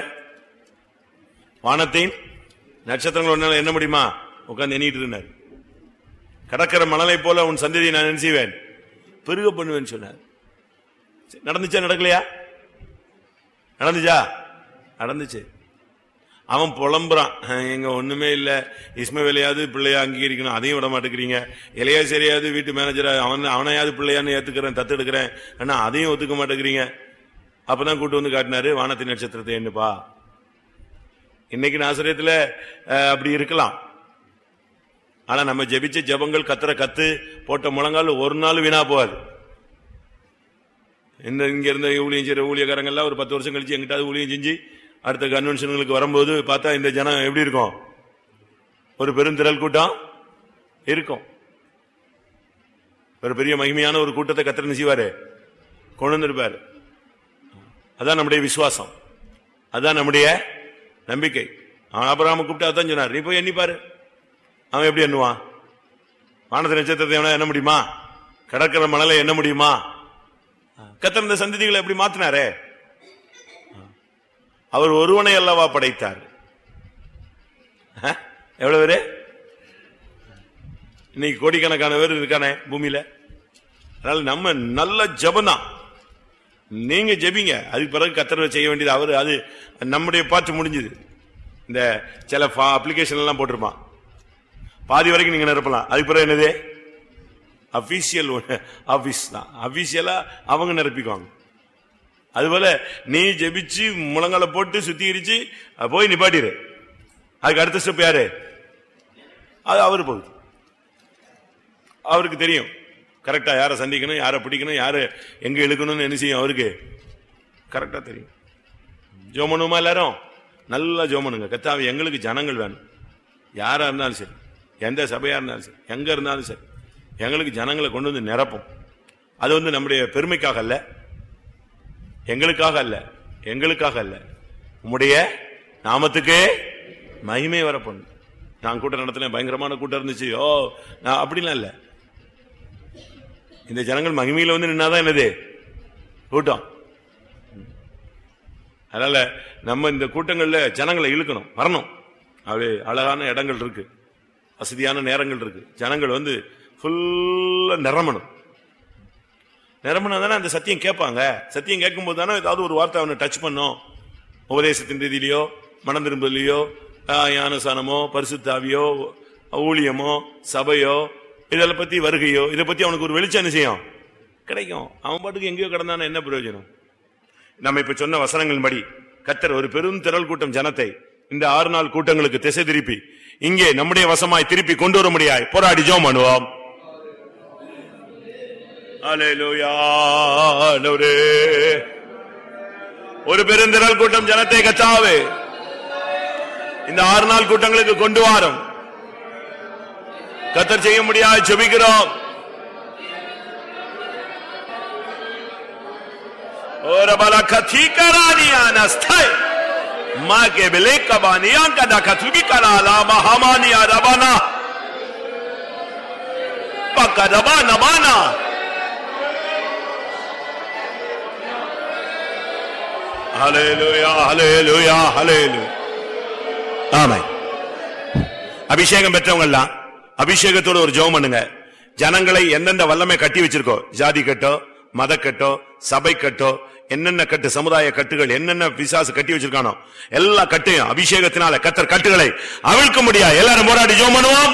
Speaker 1: வானத்தின் நட்சத்திரங்கள் ஒன்னால என்ன முடியுமா உட்கார்ந்து எண்ணிட்டு இருந்தார் கடற்கரை மணலை போல உன் சந்ததியை நான் என்ன செய்வேன் பெருக பண்ணுவேன்னு சொன்னார் சரி, நடந்துச்சா நடக்கலையா நடந்துச்சா நடந்துச்சு அவன் புலம்புறான் "அஹ், எங்க ஒண்ணுமே இல்ல இஸ்மவேலையாவது பிள்ளையா அங்கீகரிக்கணும் அதையும் விட மாட்டேங்கிறீங்க இளையா சரியாவது வீட்டு மேனேஜரா அவன் அவனையாவது பிள்ளையான்னு ஏத்துக்கிறேன் தத்து எடுக்கிறேன் ஆனா அதையும் ஒத்துக்க மாட்டேங்கிறீங்க அப்பதான் கூட்டு வந்து காட்டினாரு வானத்தின் நட்சத்திரத்தை என்னப்பா இன்னைக்கு நாசிரியத்துல அஹ், அப்படி இருக்கலாம் ஆனா நம்ம ஜெபிச்ச ஜெபங்கள் கத்துற கத்து போட்ட முழங்கால் ஒரு நாள் வீணா போகாது இந்த இங்க இருந்த ஊழியம் செய்யற ஊழியக்காரங்க எல்லாம் ஒரு பத்து வருஷம் கழிச்சு எங்கிட்டாவது ஊழியம் செஞ்சு அடுத்த கன்வென்ஷன்களுக்கு வரும்போது பார்த்தா இந்த ஜனம் எப்படி இருக்கும் ஒரு பெருந்திரள் கூட்டம் இருக்கும் ஒரு பெரிய மகிமையான ஒரு கூட்டத்தை கத்திரன்னு செய்வாரு கொண்டு வந்திருப்பாரு அதான் நம்முடைய விசுவாசம் அதான் நம்முடைய நம்பிக்கை ஆபராம கூப்பிட்டு அதான் சொன்னார் நீ போய் எண்ணி பாரு அவன் எப்படி எண்ணுவான் வானத்து நட்சத்திரத்தை எவனா எண்ண முடியுமா கடற்கரை மணலை எண்ண முடியுமா கத்தர் இந்த சந்ததிகளை எப்படி மாத்தினாரே அவர் ஒருவனை அல்லவா படைத்தார் அஹ், எவ்வளவு பேரு இன்னைக்கு கோடிக்கணக்கான பேர் இருக்கானே பூமியில அதனால நம்ம நல்ல ஜபம்தான் நீங்க ஜெபிங்க அதுக்கு பிறகு கத்தர் செய்ய வேண்டியது அவரு அது நம்முடைய பாட்டு முடிஞ்சது இந்த சில அப்ளிகேஷன் எல்லாம் போட்டிருப்பான் பாதி வரைக்கும் நீங்க நிரப்பலாம் அதுக்கு பிறகு என்னது அபிஷியல் ஆபீஸ் தான் அபிஷியலா அவங்க நிரப்பிக்குவாங்க அதுபோல நீ ஜெபிச்சு முழங்கால போட்டு சுத்திகரிச்சு அஹ், போய் நிப்பாட்டிரு அதுக்கு அடுத்த ஸ்டெப் யாரு அது அவரு போகுது அவருக்கு தெரியும் கரெக்டா யாரை சந்திக்கணும் யாரை பிடிக்கணும் யாரை எங்க இழுக்கணும்னு என்ன செய்யும் அவருக்கு கரெக்டா தெரியும் ஜோமனுமா எல்லாரும் நல்லா ஜோமனுங்க கத்தாவி எங்களுக்கு ஜனங்கள் வேணும் யாரா இருந்தாலும் சரி எந்த சபையா இருந்தாலும் சரி எங்க இருந்தாலும் சரி எங்களுக்கு ஜனங்களை கொண்டு வந்து நிரப்பும் அது வந்து நம்முடைய பெருமைக்காக அல்ல எங்களுக்காக அல்ல எங்களுக்காக அல்ல உம்முடைய நாமத்துக்கே மகிமை வரப்போம் நான் கூட்டம் நடத்தினேன் பயங்கரமான கூட்டம் இருந்துச்சு ஓ நான் அப்படிலாம் இல்ல இந்த ஜனங்கள் மகிமையில வந்து நின்னாதான் என்னது கூட்டம் அதனால நம்ம இந்த கூட்டங்கள்ல ஜனங்களை இழுக்கணும் வரணும் அப்படி அழகான இடங்கள் இருக்கு வசதியான நேரங்கள் இருக்கு ஜனங்கள் வந்து ஃபுல்லா நிரம்பணும் நிரம்பினா தானே அந்த சத்தியம் கேட்பாங்க சத்தியம் கேட்கும்போது தானே ஏதாவது ஒரு வார்த்தை அவனை டச் பண்ணும் உபதேசத்தின் ரீதியிலையோ மனம் திரும்பலையோ ஞானசானமோ பரிசுத்தாவியோ ஊழியமோ சபையோ இதெல்லாம் பத்தி வருகையோ இதை பத்தி அவனுக்கு ஒரு வெளிச்சம் என்ன செய்யும் கிடைக்கும் அவன் பாட்டுக்கு எங்கேயோ கிடந்தானே என்ன பிரயோஜனம் நம்ம இப்ப சொன்ன வசனங்களின்படி கத்தர் ஒரு பெரும் திரள் கூட்டம் ஜனத்தை இந்த ஆறு நாள் கூட்டங்களுக்கு திசை திருப்பி இங்கே நம்முடைய வசமாய் திருப்பி கொண்டு வர முடியாய் போராடி ஜோம் பண்ணுவோம் அல்லேலூயா, ஆண்டவரே. ஒரு பெருந்திரள் கூட்டம் ஜனத்தை கத்தாவே இந்த ஆறு நாள் கூட்டங்களுக்கு கொண்டு வாரும் கத்தர் செய்ய முடியாது ஜெபிக்கிறோம் Orabala katika rani anastai. Mage beleka bani yanka da katubi kala la mahamani arabana. Pakadabana bana. Hallelujah, hallelujah, hallelujah. ஆமை அபிஷேகம் பெற்றவங்க எல்லாம் அபிஷேகத்தோட ஒரு ஜெபம் பண்ணுங்க ஜனங்களை எந்தெந்த வல்லமை கட்டி வச்சிருக்கோ ஜாதி கட்டோ மத கட்டோ சபை கட்டோ என்னென்ன கட்டு சமுதாய கட்டுகள் என்னென்ன பிசாசு கட்டி வச்சிருக்கானோ எல்லா கட்டையும் அபிஷேகத்தினால கத்தர் கட்டுகளை அவிழ்க்க முடியாது எல்லாரும் போராடி ஜெபம் பண்ணுவோம்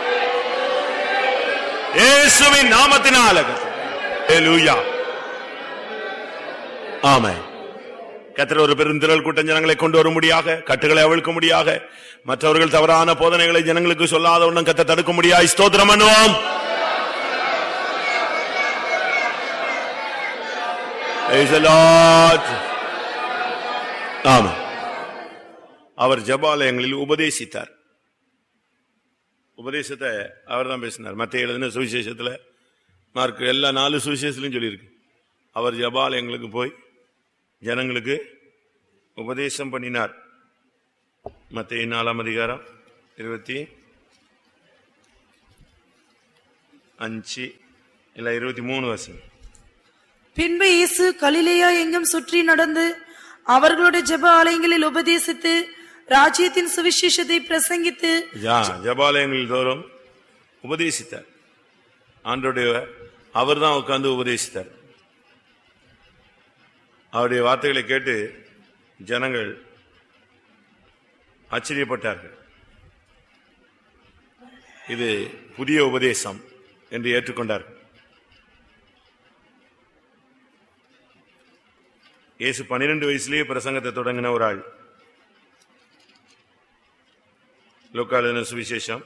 Speaker 1: இயேசுவின் நாமத்தினால ஹalleluya ஆமென் கத்தர் ஒரு பெருந்திரள் கூட்டம் ஜனங்களை கொண்டு வரும்படியாக கட்டுகளை அவிழ்க்க முடியாக மற்றவர்கள் தவறான போதனைகளை ஜனங்களுக்கு சொல்லாத ஒன்றும் கத்த தடுக்க முடியாது ஸ்தோத்திரம் பண்ணுவோம் Praise the Lord. ஆமென். அவர் ஜபாலயங்களில் உபதேசித்தார் உபதேசத்தை அவர் தான் பேசினார் மத்திய எழுதின சுவிசேஷத்துல மார்க் எல்லா நாலு சுவிசேஷத்திலும் சொல்லியிருக்கு அவர் ஜபாலயங்களுக்கு போய் ஜனங்களுக்கு உபதேசம் பண்ணினார் மத்திய நாலாம் அதிகாரம் இருபத்தி அஞ்சு இல்ல இருபத்தி மூணு வருஷம்
Speaker 2: பின்பு இயேசு கலிலேயா எங்கும் சுற்றி நடந்து அவர்களுடைய ஜெப ஆலயங்களில் உபதேசித்து ராஜ்யத்தின் சுவிசேஷத்தை பிரசங்கித்து
Speaker 1: ஜபாலயங்கள் தோறும் உபதேசித்தார் ஆண்டோடைய அவர் தான் உட்கார்ந்து உபதேசித்தார் அவருடைய வார்த்தைகளை கேட்டு ஜனங்கள் ஆச்சரியப்பட்டார்கள் இது புதிய உபதேசம் என்று ஏற்றுக்கொண்டார்கள் இயேசு பன்னிரண்டு வயசுலயே பிரசங்கத்தை தொடங்கின ஒரு ஆள் லோக்காலின சுவிசேஷம்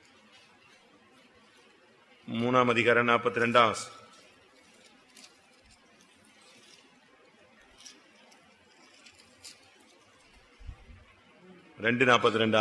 Speaker 1: மூணாம் அதிகாரம் நாற்பத்தி ரெண்டாம் ரெண்டு நாற்பத்தி ரெண்டா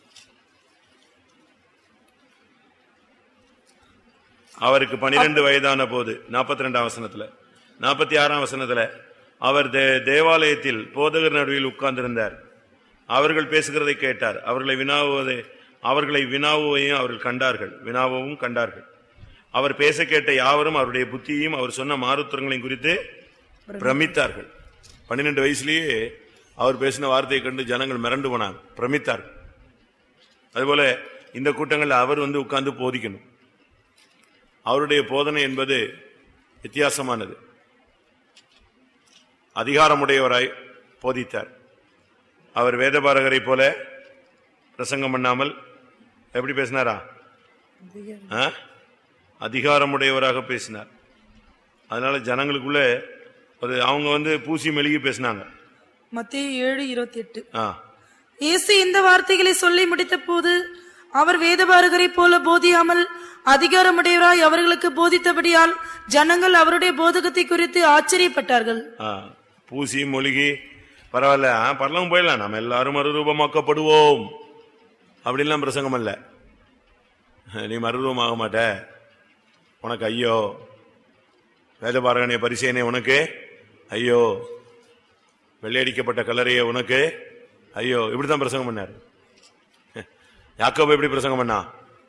Speaker 1: அவருக்கு பனிரெண்டு வயதான போது நாற்பத்தி ரெண்டாம் வசனத்துல நாற்பத்தி ஆறாம் வசனத்துல அவர் தே- தேவாலயத்தில் போதகர் நடுவில் உட்கார்ந்திருந்தார் அவர்கள் பேசுகிறதை கேட்டார் அவர்களை வினாவுவதை அவர்களை வினாவுவையும் அவர்கள் கண்டார்கள் வினாவும் கண்டார்கள் அவர் பேச கேட்ட யாவரும் அவருடைய புத்தியையும் அவர் சொன்ன மாறுத்திரங்களையும் குறித்து பிரமித்தார்கள் பன்னிரெண்டு வயசுலயே அவர் பேசின வார்த்தையை கண்டு ஜனங்கள் மிரண்டு போனாங்க பிரமித்தார்கள் அதுபோல இந்த கூட்டங்கள்ல அவர் வந்து உட்கார்ந்து போதிக்கணும் அவருடைய போதனை என்பது வித்தியாசமானது அதிகாரமுடையவராய் போதித்தார் அவர் வேதபாரகரை போல பிரசங்கம் பண்ணாமல் எப்படி பேசினாரா ஆ? அதிகாரமுடையவராக பேசினார் அதனால ஜனங்களுக்குள்ள ஒரு அவங்க வந்து பூசி மெழுகி பேசினாங்க
Speaker 2: மத்திய ஏழு இருபத்தி எட்டு
Speaker 1: ஆ
Speaker 2: இயேசு இந்த வார்த்தைகளை சொல்லி முடித்த போது அவர் வேதபாரகரை போல போதியாமல் அதிகாரமுடையவராய் அவர்களுக்கு போதித்தபடியால் ஜனங்கள் அவருடைய போதகத்தை குறித்து ஆச்சரியப்பட்டார்கள்
Speaker 1: ஆ, பூசி மொழிகி பரவாயில்ல ஆ, பரலோகம் போயிடலாம் நம்ம எல்லாரும் மறுரூபமாக்கப்படுவோம் அப்படிலாம் பிரசங்கம் அல்ல நீ மறுரூபமாக மாட்ட உனக்கு ஐயோ வேதபாரகனைய பரிசேனே உனக்கு ஐயோ வெள்ளையடிக்கப்பட்ட கல்லறைய உனக்கு ஐயோ இப்படித்தான் பிரசங்கம் பண்ணாரு யாக்கோபு எப்படி பிரசங்கம் பண்ணா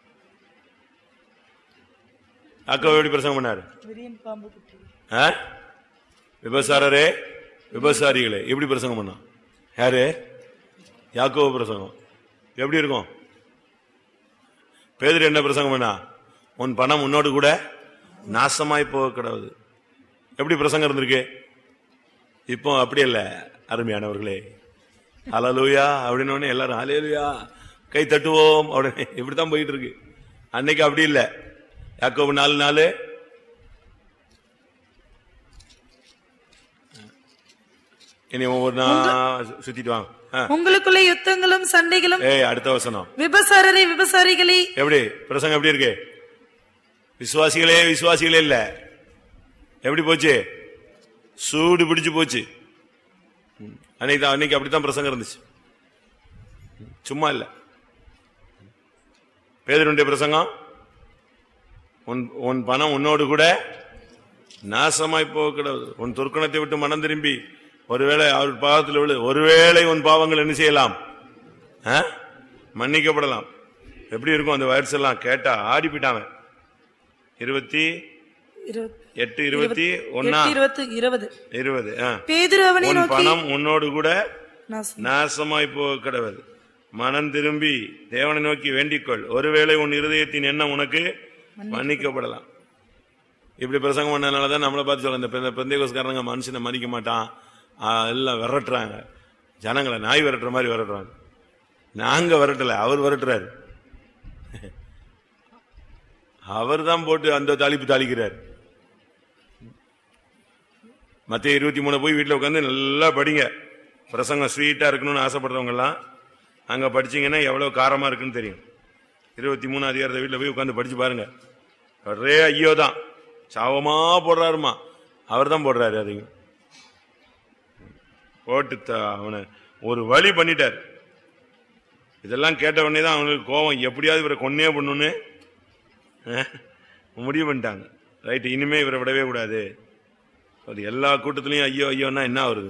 Speaker 1: யாக்கோபு எப்படி பிரசங்கம் பண்ணாரு ஆ? விபசாரரே விபசாரிகளே எப்படி பிரசங்கம் பண்ணா யாரு யாக்கோபு பிரசங்கம் எப்படி இருக்கும் பேதர் என்ன பிரசங்கம் பண்ணா உன் பணம் உன்னோடு கூட நாசமாய் போக கிடவுது எப்படி பிரசங்கம் இருந்திருக்கு இப்போ அப்படி இல்ல அருமையானவர்களே அலலூயா அப்படின்னு உடனே எல்லாரும் அலேலுயா கை தட்டுவோம் உடனே இப்படித்தான் போயிட்டு இருக்கு அன்னைக்கு அப்படி இல்ல யாக்கோபு நாலு நாலு இனி ஒவ்வொரு நாள் சுத்திட்டு வாங்க ஆ.
Speaker 2: உங்களுக்குள்ள யுத்தங்களும் சண்டைகளும்
Speaker 1: ஏய் அடுத்த வசனம்
Speaker 2: விபசாரரை விபசாரிகளை
Speaker 1: எப்படி பிரசங்கம் எப்படி இருக்கு விசுவாசிகளே விசுவாசிகளே இல்ல எப்படி போச்சு சூடு பிடிச்சு போச்சு ம். அன்னைக்கு தான் அன்னைக்கு அப்படித்தான் பிரசங்கம் இருந்துச்சு ம். சும்மா இல்ல பேதருடைய பிரசங்கம் உன் உன் பணம் உன்னோடு கூட நாசமாய் போக கிடவுது உன் துர்க்கணத்தை விட்டு மனம் திரும்பி ஒருவேளை அவர் பாவத்தில் விழு ஒருவேளை உன் பாவங்கள் என்ன செய்யலாம் ஆ? மன்னிக்கப்படலாம் எப்படி இருக்கும் அந்த வயர்ஸ் எல்லாம் கேட்டா ஆடி போயிட்டாங்க இருபத்தி
Speaker 2: இருபது-
Speaker 1: எட்டு இருபத்தி ஒன்னா
Speaker 2: எட்டு இருபத்து இருபது
Speaker 1: இருபது ஆ.
Speaker 2: பேதுரு அவனை
Speaker 1: உன்
Speaker 2: நோக்கி
Speaker 1: பணம் உன்னோடு கூட
Speaker 2: நாசம்.
Speaker 1: நாசமாய் போக கிடவது மனம் திரும்பி தேவனை நோக்கி வேண்டிக்கொள் ஒருவேளை உன் இருதயத்தின் எண்ணம் உனக்கு மன்னிக்கப்படலாம் இப்படி பிரசங்கம் பண்ணனாலதான் நம்மளை பார்த்து சொல்ல இந்த பெந்தேகோஸ்காரங்க மனுஷனை மதிக்க மாட்டான் ஆ, எல்லாம் விரட்டுறாங்க ஜனங்களை நாய் விரட்டுற மாதிரி விரட்டுறாங்க நாங்க விரட்டல அவர் விரட்டுறாரு அவர் தான் போட்டு அந்த தாளிப்பு தாளிக்கிறார் மத்திய இருபத்தி மூணு போய் வீட்டில் உட்காந்து நல்லா படிங்க பிரசங்கம் ஸ்வீட்டா இருக்கணும்னு ஆசைப்படுறவங்க எல்லாம் அங்க படிச்சீங்கன்னா எவ்வளவு காரமா இருக்குன்னு தெரியும் இருபத்தி மூணு அதிகாரத்தை வீட்டில் போய் உட்காந்து படிச்சு பாருங்க ஒரே ஐயோ தான் சாவமா போடுறாருமா அவர் தான் போடுறாரு அதையும் போட்டு த- அவனை ஒரு வழி பண்ணிட்டார் இதெல்லாம் கேட்ட உடனே தான் அவனுக்கு கோபம் எப்படியாவது இவரை கொன்னே பண்ணுன்னு அஹ், முடிவு பண்ணிட்டாங்க ரைட் இனிமே இவரை விடவே கூடாது அது எல்லா கூட்டத்திலையும் ஐயோ ஐயோன்னா என்ன வருது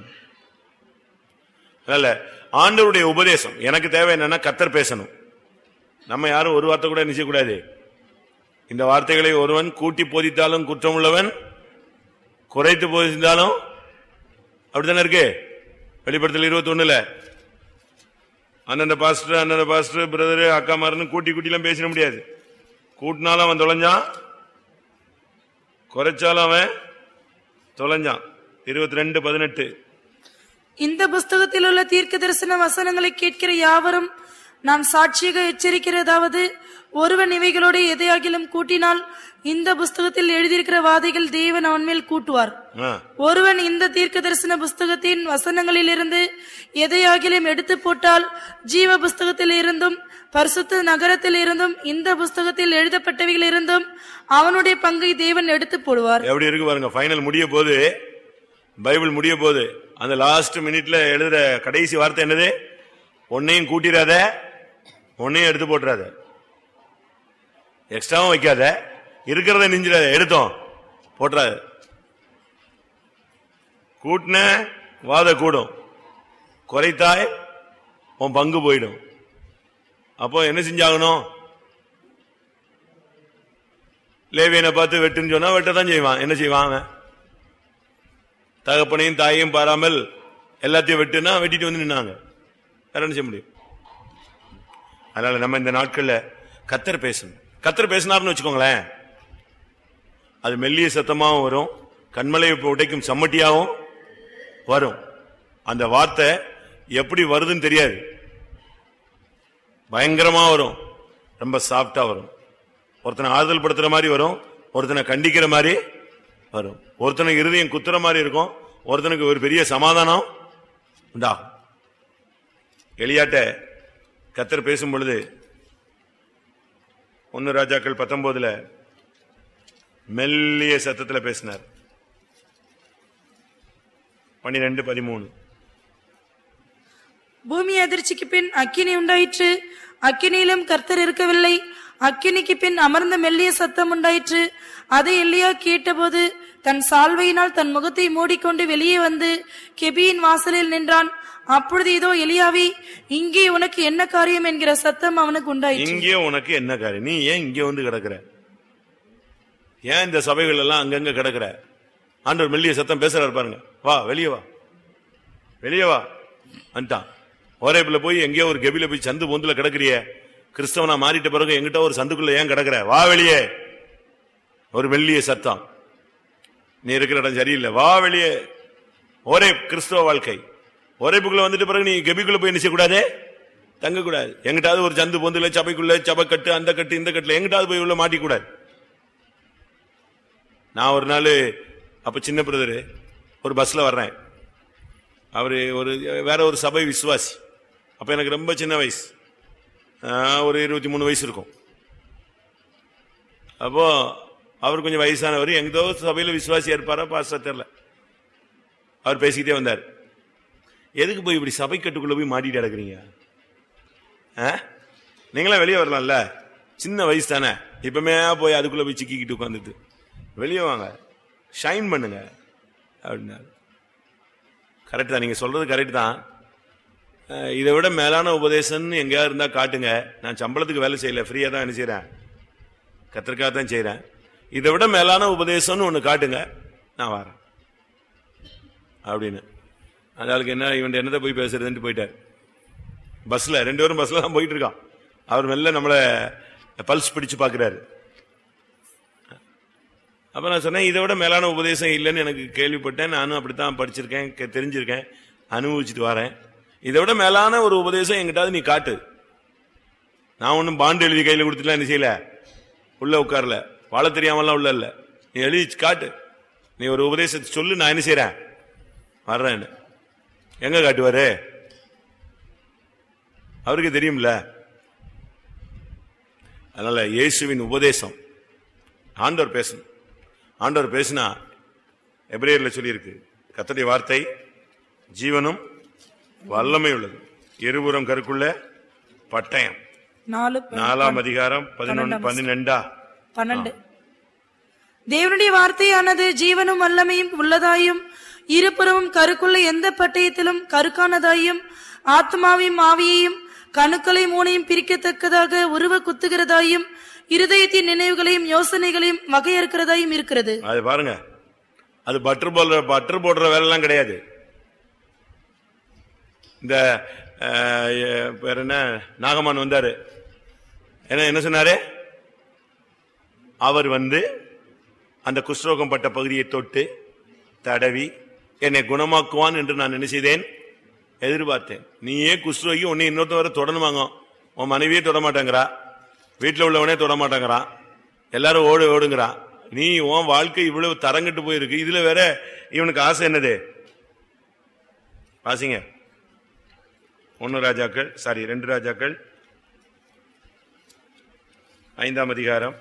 Speaker 1: அதனால ஆண்டவருடைய உபதேசம் எனக்கு தேவை என்னன்னா கத்தர் பேசணும் நம்ம யாரும் ஒரு வார்த்தை கூட நிச்சய கூடாது இந்த வார்த்தைகளை ஒருவன் கூட்டி போதித்தாலும் குற்றம் உள்ளவன் குறைத்து போதித்தாலும் அப்படித்தானே இருக்கு வெளிப்படத்தில் இருபத்தி ஒண்ணுல அண்ணன் பாஸ்டர் அண்ணன் பாஸ்டர் பிரதர் அக்கா மாருன்னு கூட்டி கூட்டிலாம் பேசிட முடியாது கூட்டினாலும் அவன் தொலைஞ்சான் குறைச்சாலும் அவன் தொலைஞ்சான் இருபத்தி ரெண்டு பதினெட்டு
Speaker 2: இந்த புஸ்தகத்தில் உள்ள தீர்க்க தரிசன வசனங்களை கேட்கிற யாவரும் நாம் சாட்சியாக எச்சரிக்கிறதாவது ஒருவன் இவைகளோடு எதையாகிலும் கூட்டினால் இந்த புஸ்தகத்தில் எழுதியிருக்கிற வாதைகள் தேவன் அவன் மேல் கூட்டுவார்
Speaker 1: ஆ,
Speaker 2: ஒருவன் இந்த தீர்க்க தரிசன புஸ்தகத்தின் வசனங்களிலிருந்து எதையாகிலும் எடுத்து போட்டால் ஜீவ புஸ்தகத்தில் இருந்தும் பரிசுத்த நகரத்தில் இருந்தும் இந்த புஸ்தகத்தில் எழுதப்பட்டவைகள் இருந்தும் அவனுடைய பங்கை தேவன் எடுத்து போடுவார்
Speaker 1: எப்படி இருக்கு பாருங்க ஃபைனல் முடிய போது பைபிள் முடிய போது அந்த லாஸ்ட் மினிட்ல எழுதுற கடைசி வார்த்தை என்னது ஒன்னையும் கூட்டிடாத ஒன்னையும் எடுத்து போட்டுறாத எக்ஸ்ட்ராவும் வைக்காத இருக்கிறத நெஞ்சிடாத எடுத்தோம் போட்டுறாத கூட்டின வாத கூடும் குறைத்தாய் உன் பங்கு போயிடும் அப்போ என்ன செஞ்சாகணும் லேவியனை பார்த்து வெட்டுன்னு சொன்னா வெட்டத்தான் செய்வான் என்ன செய்வான் அவன்? தகப்பனையும் தாயையும் பாராமல் எல்லாத்தையும் வெட்டுனா வெட்டிட்டு வந்து நின்னாங்க வேற என்ன செய்ய முடியும் அதனால நம்ம இந்த நாட்கள்ல கத்தர் பேசணும் கத்தர் பேசினார்னு வச்சுக்கோங்களேன் அது மெல்லிய சத்தமாவும் வரும் கண்மலையை உடைக்கும் சம்மட்டியாவும் வரும் அந்த வார்த்தை எப்படி வருதுன்னு தெரியாது பயங்கரமா வரும் ரொம்ப சாஃப்டா வரும் ஒருத்தனை ஆறுதல் படுத்துற மாதிரி வரும் ஒருத்தனை கண்டிக்கிற மாதிரி வரும் ஒருத்தனுக்கு இருதயம் குத்துற மாதிரி இருக்கும் ஒருத்தனுக்கு ஒரு பெரிய சமாதானம் உண்டாகும் எலியாட்ட கத்தர் பேசும் பொழுது ஒன்னு ராஜாக்கள் பத்தொன்பதுல மெல்லிய சத்தத்துல பேசினார் பன்னிரெண்டு பதிமூணு
Speaker 2: பூமி அதிர்ச்சிக்கு பின் அக்கினி உண்டாயிற்று அக்கினியிலும் கர்த்தர் இருக்கவில்லை அக்கினிக்கு பின் அமர்ந்த மெல்லிய சத்தம் உண்டாயிற்று அதை எல்லியா கேட்டபோது தன் சால்வையினால் தன் முகத்தை மூடிக்கொண்டு வெளியே வந்து கெபியின் வாசலில் நின்றான் அப்பொழுது இதோ எலியாவி இங்கே உனக்கு என்ன காரியம் என்கிற சத்தம் அவனுக்கு உண்டாயிற்று
Speaker 1: இங்கே உனக்கு என்ன காரியம் நீ ஏன் இங்கே வந்து கிடக்குற ஏன் இந்த சபைகள் எல்லாம் அங்கங்க கிடக்குற ஆண்டவர் மெல்லிய சத்தம் பேசுறாரு பாருங்க வா வெளியே வா வெளியே வா வந்துட்டான் ஓரேபில போய் எங்கேயோ ஒரு கெபில போய் சந்து பொந்துல கிடக்குறிய கிறிஸ்தவனா மாறிட்ட பிறகு எங்கிட்ட ஒரு சந்துக்குள்ள ஏன் கிடக்குற வா வெளியே ஒரு மெல்லிய சத்தம் நீ இருக்கிற இடம் சரியில்லை வா வெளியே ஒரே கிறிஸ்தவ வாழ்க்கை ஒரேப்புக்குள்ள வந்துட்டு பிறகு நீ கெபிக்குள்ள போய் என்ன செய்யக்கூடாதே தங்கக்கூடாது எங்கிட்டாவது ஒரு சந்து பொந்துல சபைக்குள்ள சபை கட்டு அந்த கட்டு இந்த கட்டுல எங்கிட்டாவது போய் உள்ள மாட்டிக்கூடாது நான் ஒரு நாள் அப்ப சின்ன பிரதரு ஒரு பஸ்ல வர்றேன் அவரு ஒரு வேற ஒரு சபை விசுவாசி அப்ப எனக்கு ரொம்ப சின்ன வயசு ஆஹ், ஒரு இருபத்தி மூணு வயசு இருக்கும் அப்போ அவர் கொஞ்சம் வயசானவர் எங்கதோ சபையில விசுவாசியா இருப்பாரா பாஸ்டா தெரியல அவர் பேசிக்கிட்டே வந்தார் எதுக்கு போய் இப்படி சபை கட்டுக்குள்ள போய் மாட்டிட்டு கிடக்குறீங்க ஆ? நீங்களா வெளியே வரலாம்ல சின்ன வயசு தானே இப்பமே போய் அதுக்குள்ள போய் சிக்கிக்கிட்டு உட்காந்துட்டு வெளியே வாங்க ஷைன் பண்ணுங்க அப்படின்னாரு கரெக்ட் தான் நீங்க சொல்றது கரெக்ட் தான் அஹ் இதை விட மேலான உபதேசம்னு எங்கேயா இருந்தா காட்டுங்க நான் சம்பளத்துக்கு வேலை செய்யல ஃப்ரீயா தான் என்ன செய்றேன் கத்திரிக்காக தான் செய்றேன் இதை விட மேலான உபதேசம்னு ஒண்ணு காட்டுங்க நான் வரேன் அப்படின்னு அந்த ஆளுக்கு என்ன இவன் என்னத்தை போய் பேசுறதுன்ட்டு போயிட்டார் பஸ்ல ரெண்டு பேரும் பஸ்ல தான் போயிட்டு இருக்கான் அவர் மெல்ல நம்மள பல்ஸ் பிடிச்சு பாக்குறாரு அப்ப நான் சொன்னேன் இதை விட மேலான உபதேசம் இல்லைன்னு எனக்கு கேள்விப்பட்டேன் நானும் அப்படித்தான் படிச்சிருக்கேன் கே- தெரிஞ்சிருக்கேன் அனுபவிச்சுட்டு வரேன் இதை விட மேலான ஒரு உபதேசம் எங்கிட்டாவது நீ காட்டு நான் ஒன்றும் பாண்டு எழுதி கையில் கொடுத்துலாம் என்ன செய்யல உள்ள உட்காரல வாழ தெரியாமலாம் உள்ள இல்ல நீ எழுதி காட்டு நீ ஒரு உபதேசத்தை சொல்லு நான் என்ன செய்றேன் வர்றேன்னு எங்க காட்டுவாரு அவருக்கு தெரியும்ல அதனால இயேசுவின் உபதேசம் ஆண்டவர் பேசணும் ஆண்டவர் பேசினா எபிரேயர்ல சொல்லியிருக்கு கர்த்தருடைய வார்த்தை ஜீவனும் வல்லமை உள்ளது இருபுறம் கருக்குள்ள பட்டயம்
Speaker 2: நாலு
Speaker 1: நாலாம் அதிகாரம் பதினொன்னு பன்னிரெண்டா
Speaker 2: பன்னெண்டு தேவனுடைய வார்த்தையானது ஜீவனும் வல்லமையும் உள்ளதாயும் இருபுறமும் கருக்குள்ள எந்த பட்டயத்திலும் கருக்கானதாயும் ஆத்மாவையும் ஆவியையும் கணுக்களை மூனையும் பிரிக்கத்தக்கதாக உருவ குத்துகிறதாயும் இருதயத்தின் நினைவுகளையும் யோசனைகளையும் வகையறுக்கிறதாயும் இருக்கிறது
Speaker 1: அது பாருங்க அது பட்டர் போடுற பட்டர் போடுற வேலை எல்லாம் கிடையாது இந்த அஹ், எ- பேர் என்ன நாகமான் வந்தாரு என்ன என்ன சொன்னாரு அவர் வந்து அந்த குஷ்ரோகம் பட்ட பகுதியை தொட்டு தடவி என்னை குணமாக்குவான் என்று நான் என்ன செய்தேன் எதிர்பார்த்தேன் நீயே குஷ்ரோகி உன்னை இன்னொருத்த வர தொடணுமாங்க உன் மனைவியே தொட மாட்டேங்கிறா வீட்டில் உள்ளவனே தொட மாட்டேங்கிறான் எல்லாரும் ஓடு ஓடுங்கிறான் நீ உன் வாழ்க்கை இவ்வளவு தரங்கிட்டு போயிருக்கு இதுல வேற இவனுக்கு ஆசை என்னது வாசிங்க ஒன்னு ராஜாக்கள் சாரி ரெண்டு ராஜாக்கள் ஐந்தாம் அதிகாரம்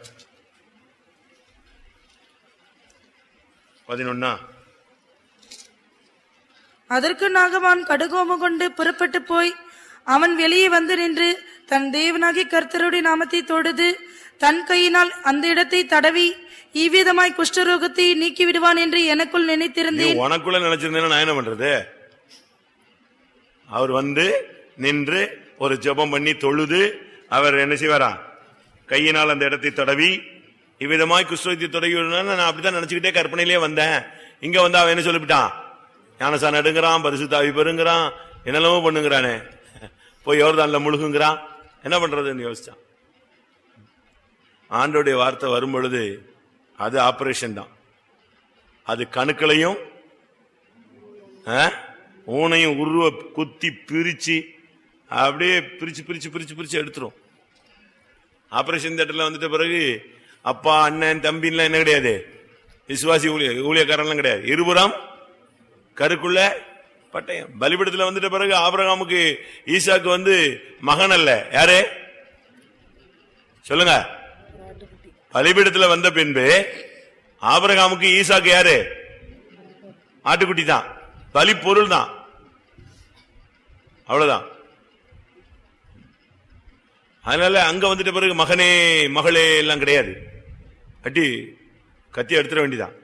Speaker 1: பதினொன்னா
Speaker 2: அதற்கு நாகமான் கடுகோபம் கொண்டு புறப்பட்டு போய் அவன் வெளியே வந்து நின்று தன் தேவனாகிய கர்த்தருடைய நாமத்தை தொடுது தன் கையினால் அந்த இடத்தை தடவி இவ்விதமாய் குஷ்டரோகத்தை நீக்கி விடுவான் என்று எனக்குள்
Speaker 1: நீ
Speaker 2: நினைத்திருந்தேன்
Speaker 1: உனக்குள்ள நினைச்சிருந்தேன்னா நான் என்ன பண்றது அவர் வந்து நின்று ஒரு ஜெபம் பண்ணி தொழுது அவர் என்ன செய்வாரா கையினால் அந்த இடத்தை தடவி இவ்விதமாய் குஷ்டத்தை தொடங்கி விடணும்னு நான் அப்படிதான் நினைச்சுக்கிட்டே கற்பனையிலே வந்தேன் இங்க வந்து அவன் என்ன சொல்லிவிட்டான் ஞானசா நடுங்கிறான் பரிசுத்தாவி பெருங்கிறான் என்னெல்லாமோ பண்ணுங்கிறானே போய் யோர்தான்ல முழுகுங்கிறான் என்ன பண்றதுன்னு யோசிச்சான் ஆண்டோடைய வார்த்தை வரும் பொழுது அது ஆபரேஷன் தான் அது கணுக்களையும் ஆ, ஊனையும் உருவ குத்தி பிரிச்சு அப்படியே பிரிச்சு பிரிச்சு பிரிச்சு பிரிச்சு எடுத்துரும் ஆபரேஷன் தேட்டர்ல வந்துட்ட பிறகு அப்பா அண்ணன் தம்பின்லாம் என்ன கிடையாது விசுவாசி ஊழிய ஊழியக்காரன்லாம் கிடையாது இருபுறம் கருக்குள்ள பட்டயம் பலிபீடத்துல வந்துட்ட பிறகு ஆபிரகாமுக்கு ஈசாக்கு வந்து மகன் அல்ல யாரு சொல்லுங்க பலிபீடத்துல வந்த பின்பு ஆபிரகாமுக்கு ஈசாக்கு யாரு ஆட்டுக்குட்டி தான் பலி பொருள் தான் அவ்வளவுதான் அதனால அங்க வந்துட்ட பிறகு மகனே மகளே எல்லாம் கிடையாது கட்டி கத்தி எடுத்துட வேண்டிதான்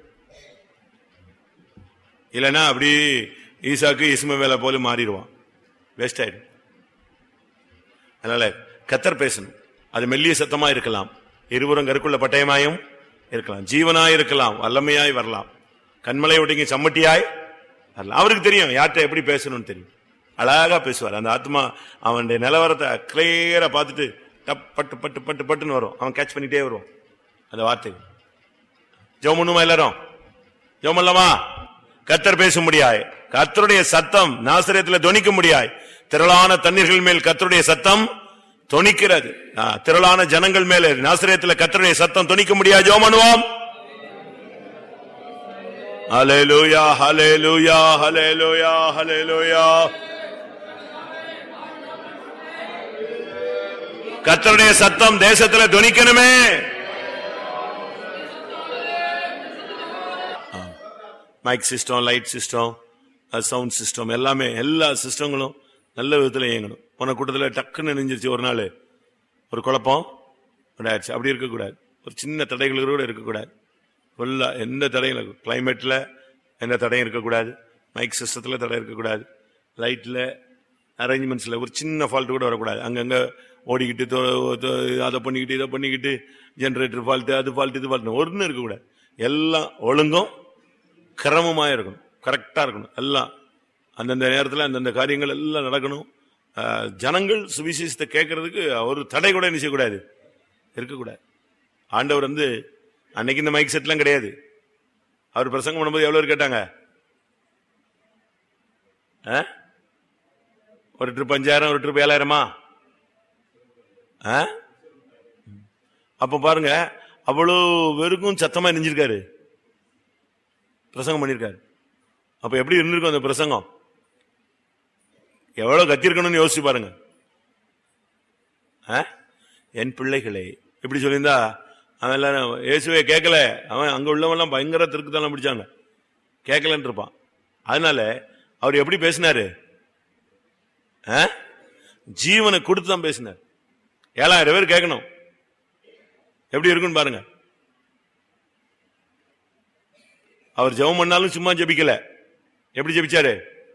Speaker 1: இல்லைன்னா அப்படி ஈசாக்கு இஸ்மவேல போல மாறிடுவான் வேஸ்ட் ஆயிடும் அதனால கத்தர் பேசணும் அது மெல்லிய சத்தமா இருக்கலாம் இருபுறம் கருக்குள்ள பட்டயமாயும் இருக்கலாம் ஜீவனாய் இருக்கலாம் வல்லமையாய் வரலாம் கண்மலை ஒடுங்கி சம்மட்டியாய் வரலாம் அவருக்கு தெரியும் யார்கிட்ட எப்படி பேசணும்னு தெரியும் அழகா பேசுவார் அந்த ஆத்மா அவனுடைய நிலவரத்தை கிளியரா பார்த்துட்டு டப் பட்டு பட்டு பட்டு பட்டுன்னு வரும் அவன் கேட்ச் பண்ணிட்டே வருவான் அந்த வார்த்தை ஜெபம் பண்ணுமா எல்லாரும் ஜெபம் பண்ணலாமா கத்தர் பேச முடியாய் கத்தருடைய சத்தம் நாசிரியத்தில் தொனிக்க முடியாய் திரளான தண்ணீர்கள் மேல் கத்தருடைய சத்தம் தொனிக்கிறது ஆ, திரளான ஜனங்கள் மேல நாசிரியத்தில் கத்தருடைய சத்தம் தொனிக்க முடியாது ஜெபம் பண்ணுவோம் ஹalleluya ஹalleluya ஹalleluya ஹalleluya கத்தருடைய சத்தம் தேசத்துல தொனிக்கணுமே mike system light system sound system எல்லாமே எல்லா சிஸ்டங்களும் நல்ல விதத்தில் இயங்கணும் போன கூட்டத்தில் டக்குன்னு நெஞ்சிருச்சு ஒரு நாள் ஒரு குழப்பம் உண்டாயிருச்சு அப்படி இருக்கக்கூடாது ஒரு சின்ன தடைகள் கூட இருக்கக்கூடாது ஃபுல்லா எந்த தடையும் இல்லை கிளைமேட்ல எந்த தடையும் இருக்கக்கூடாது மைக் சிஸ்டத்துல தடை இருக்கக்கூடாது லைட்ல அரேஞ்ச்மெண்ட்ஸ்ல ஒரு சின்ன ஃபால்ட் கூட வரக்கூடாது அங்கங்க ஓடிக்கிட்டு தொ- தொ- அதை பண்ணிக்கிட்டு இதை பண்ணிக்கிட்டு ஜெனரேட்டர் ஃபால்ட் அது ஃபால்ட் இது ஃபால்ட் ஒன்றும் இருக்கக்கூடாது எல்லாம் ஒழுங்கும் கிரமமா இருக்கணும் கரெக்டா இருக்கணும் எல்லாம் அந்தந்த நேரத்தில் அந்தந்த காரியங்கள் எல்லாம் நடக்கணும் அஹ், ஜனங்கள் சுவிசேஷத்தை கேட்கறதுக்கு ஒரு தடை கூட என்ன செய்யக்கூடாது இருக்கக்கூடாது ஆண்டவர் வந்து அன்னைக்கு இந்த மைக் செட்லாம் கிடையாது அவர் பிரசங்கம் பண்ணும்போது எவ்வளவு பேர் கேட்டாங்க ஆ? ஒரு ட்ரிப் அஞ்சாயிரம் ஒரு ட்ரிப் ஏழாயிரமா ஆ? அப்ப பாருங்க அவ்வளவு பேருக்கும் சத்தமா நெஞ்சிருக்காரு பிரசங்கம் பண்ணிருக்காரு அப்ப எப்படி இருந்திருக்கும் அந்த பிரசங்கம் எவ்வளவு கத்திருக்கணும்னு யோசிச்சு பாருங்க ஆ? என் பிள்ளைகளே எப்படி சொல்லியிருந்தா அவன் எல்லாரும் இயேசுவே கேட்கல அவன் அங்க உள்ளவெல்லாம் பயங்கர திருக்குத்தெல்லாம் பிடிச்சாங்க கேட்கலன்னு இருப்பான் அதனால அவர் எப்படி பேசினாரு ஆ? ஜீவனை கொடுத்து தான் பேசினார் ஏழாயிரம் பேர் கேட்கணும் எப்படி இருக்குன்னு பாருங்க அவர் ஜெபம் பண்ணாலும் சும்மா ஜெபிக்கல எப்படி ஜெபிச்சாரு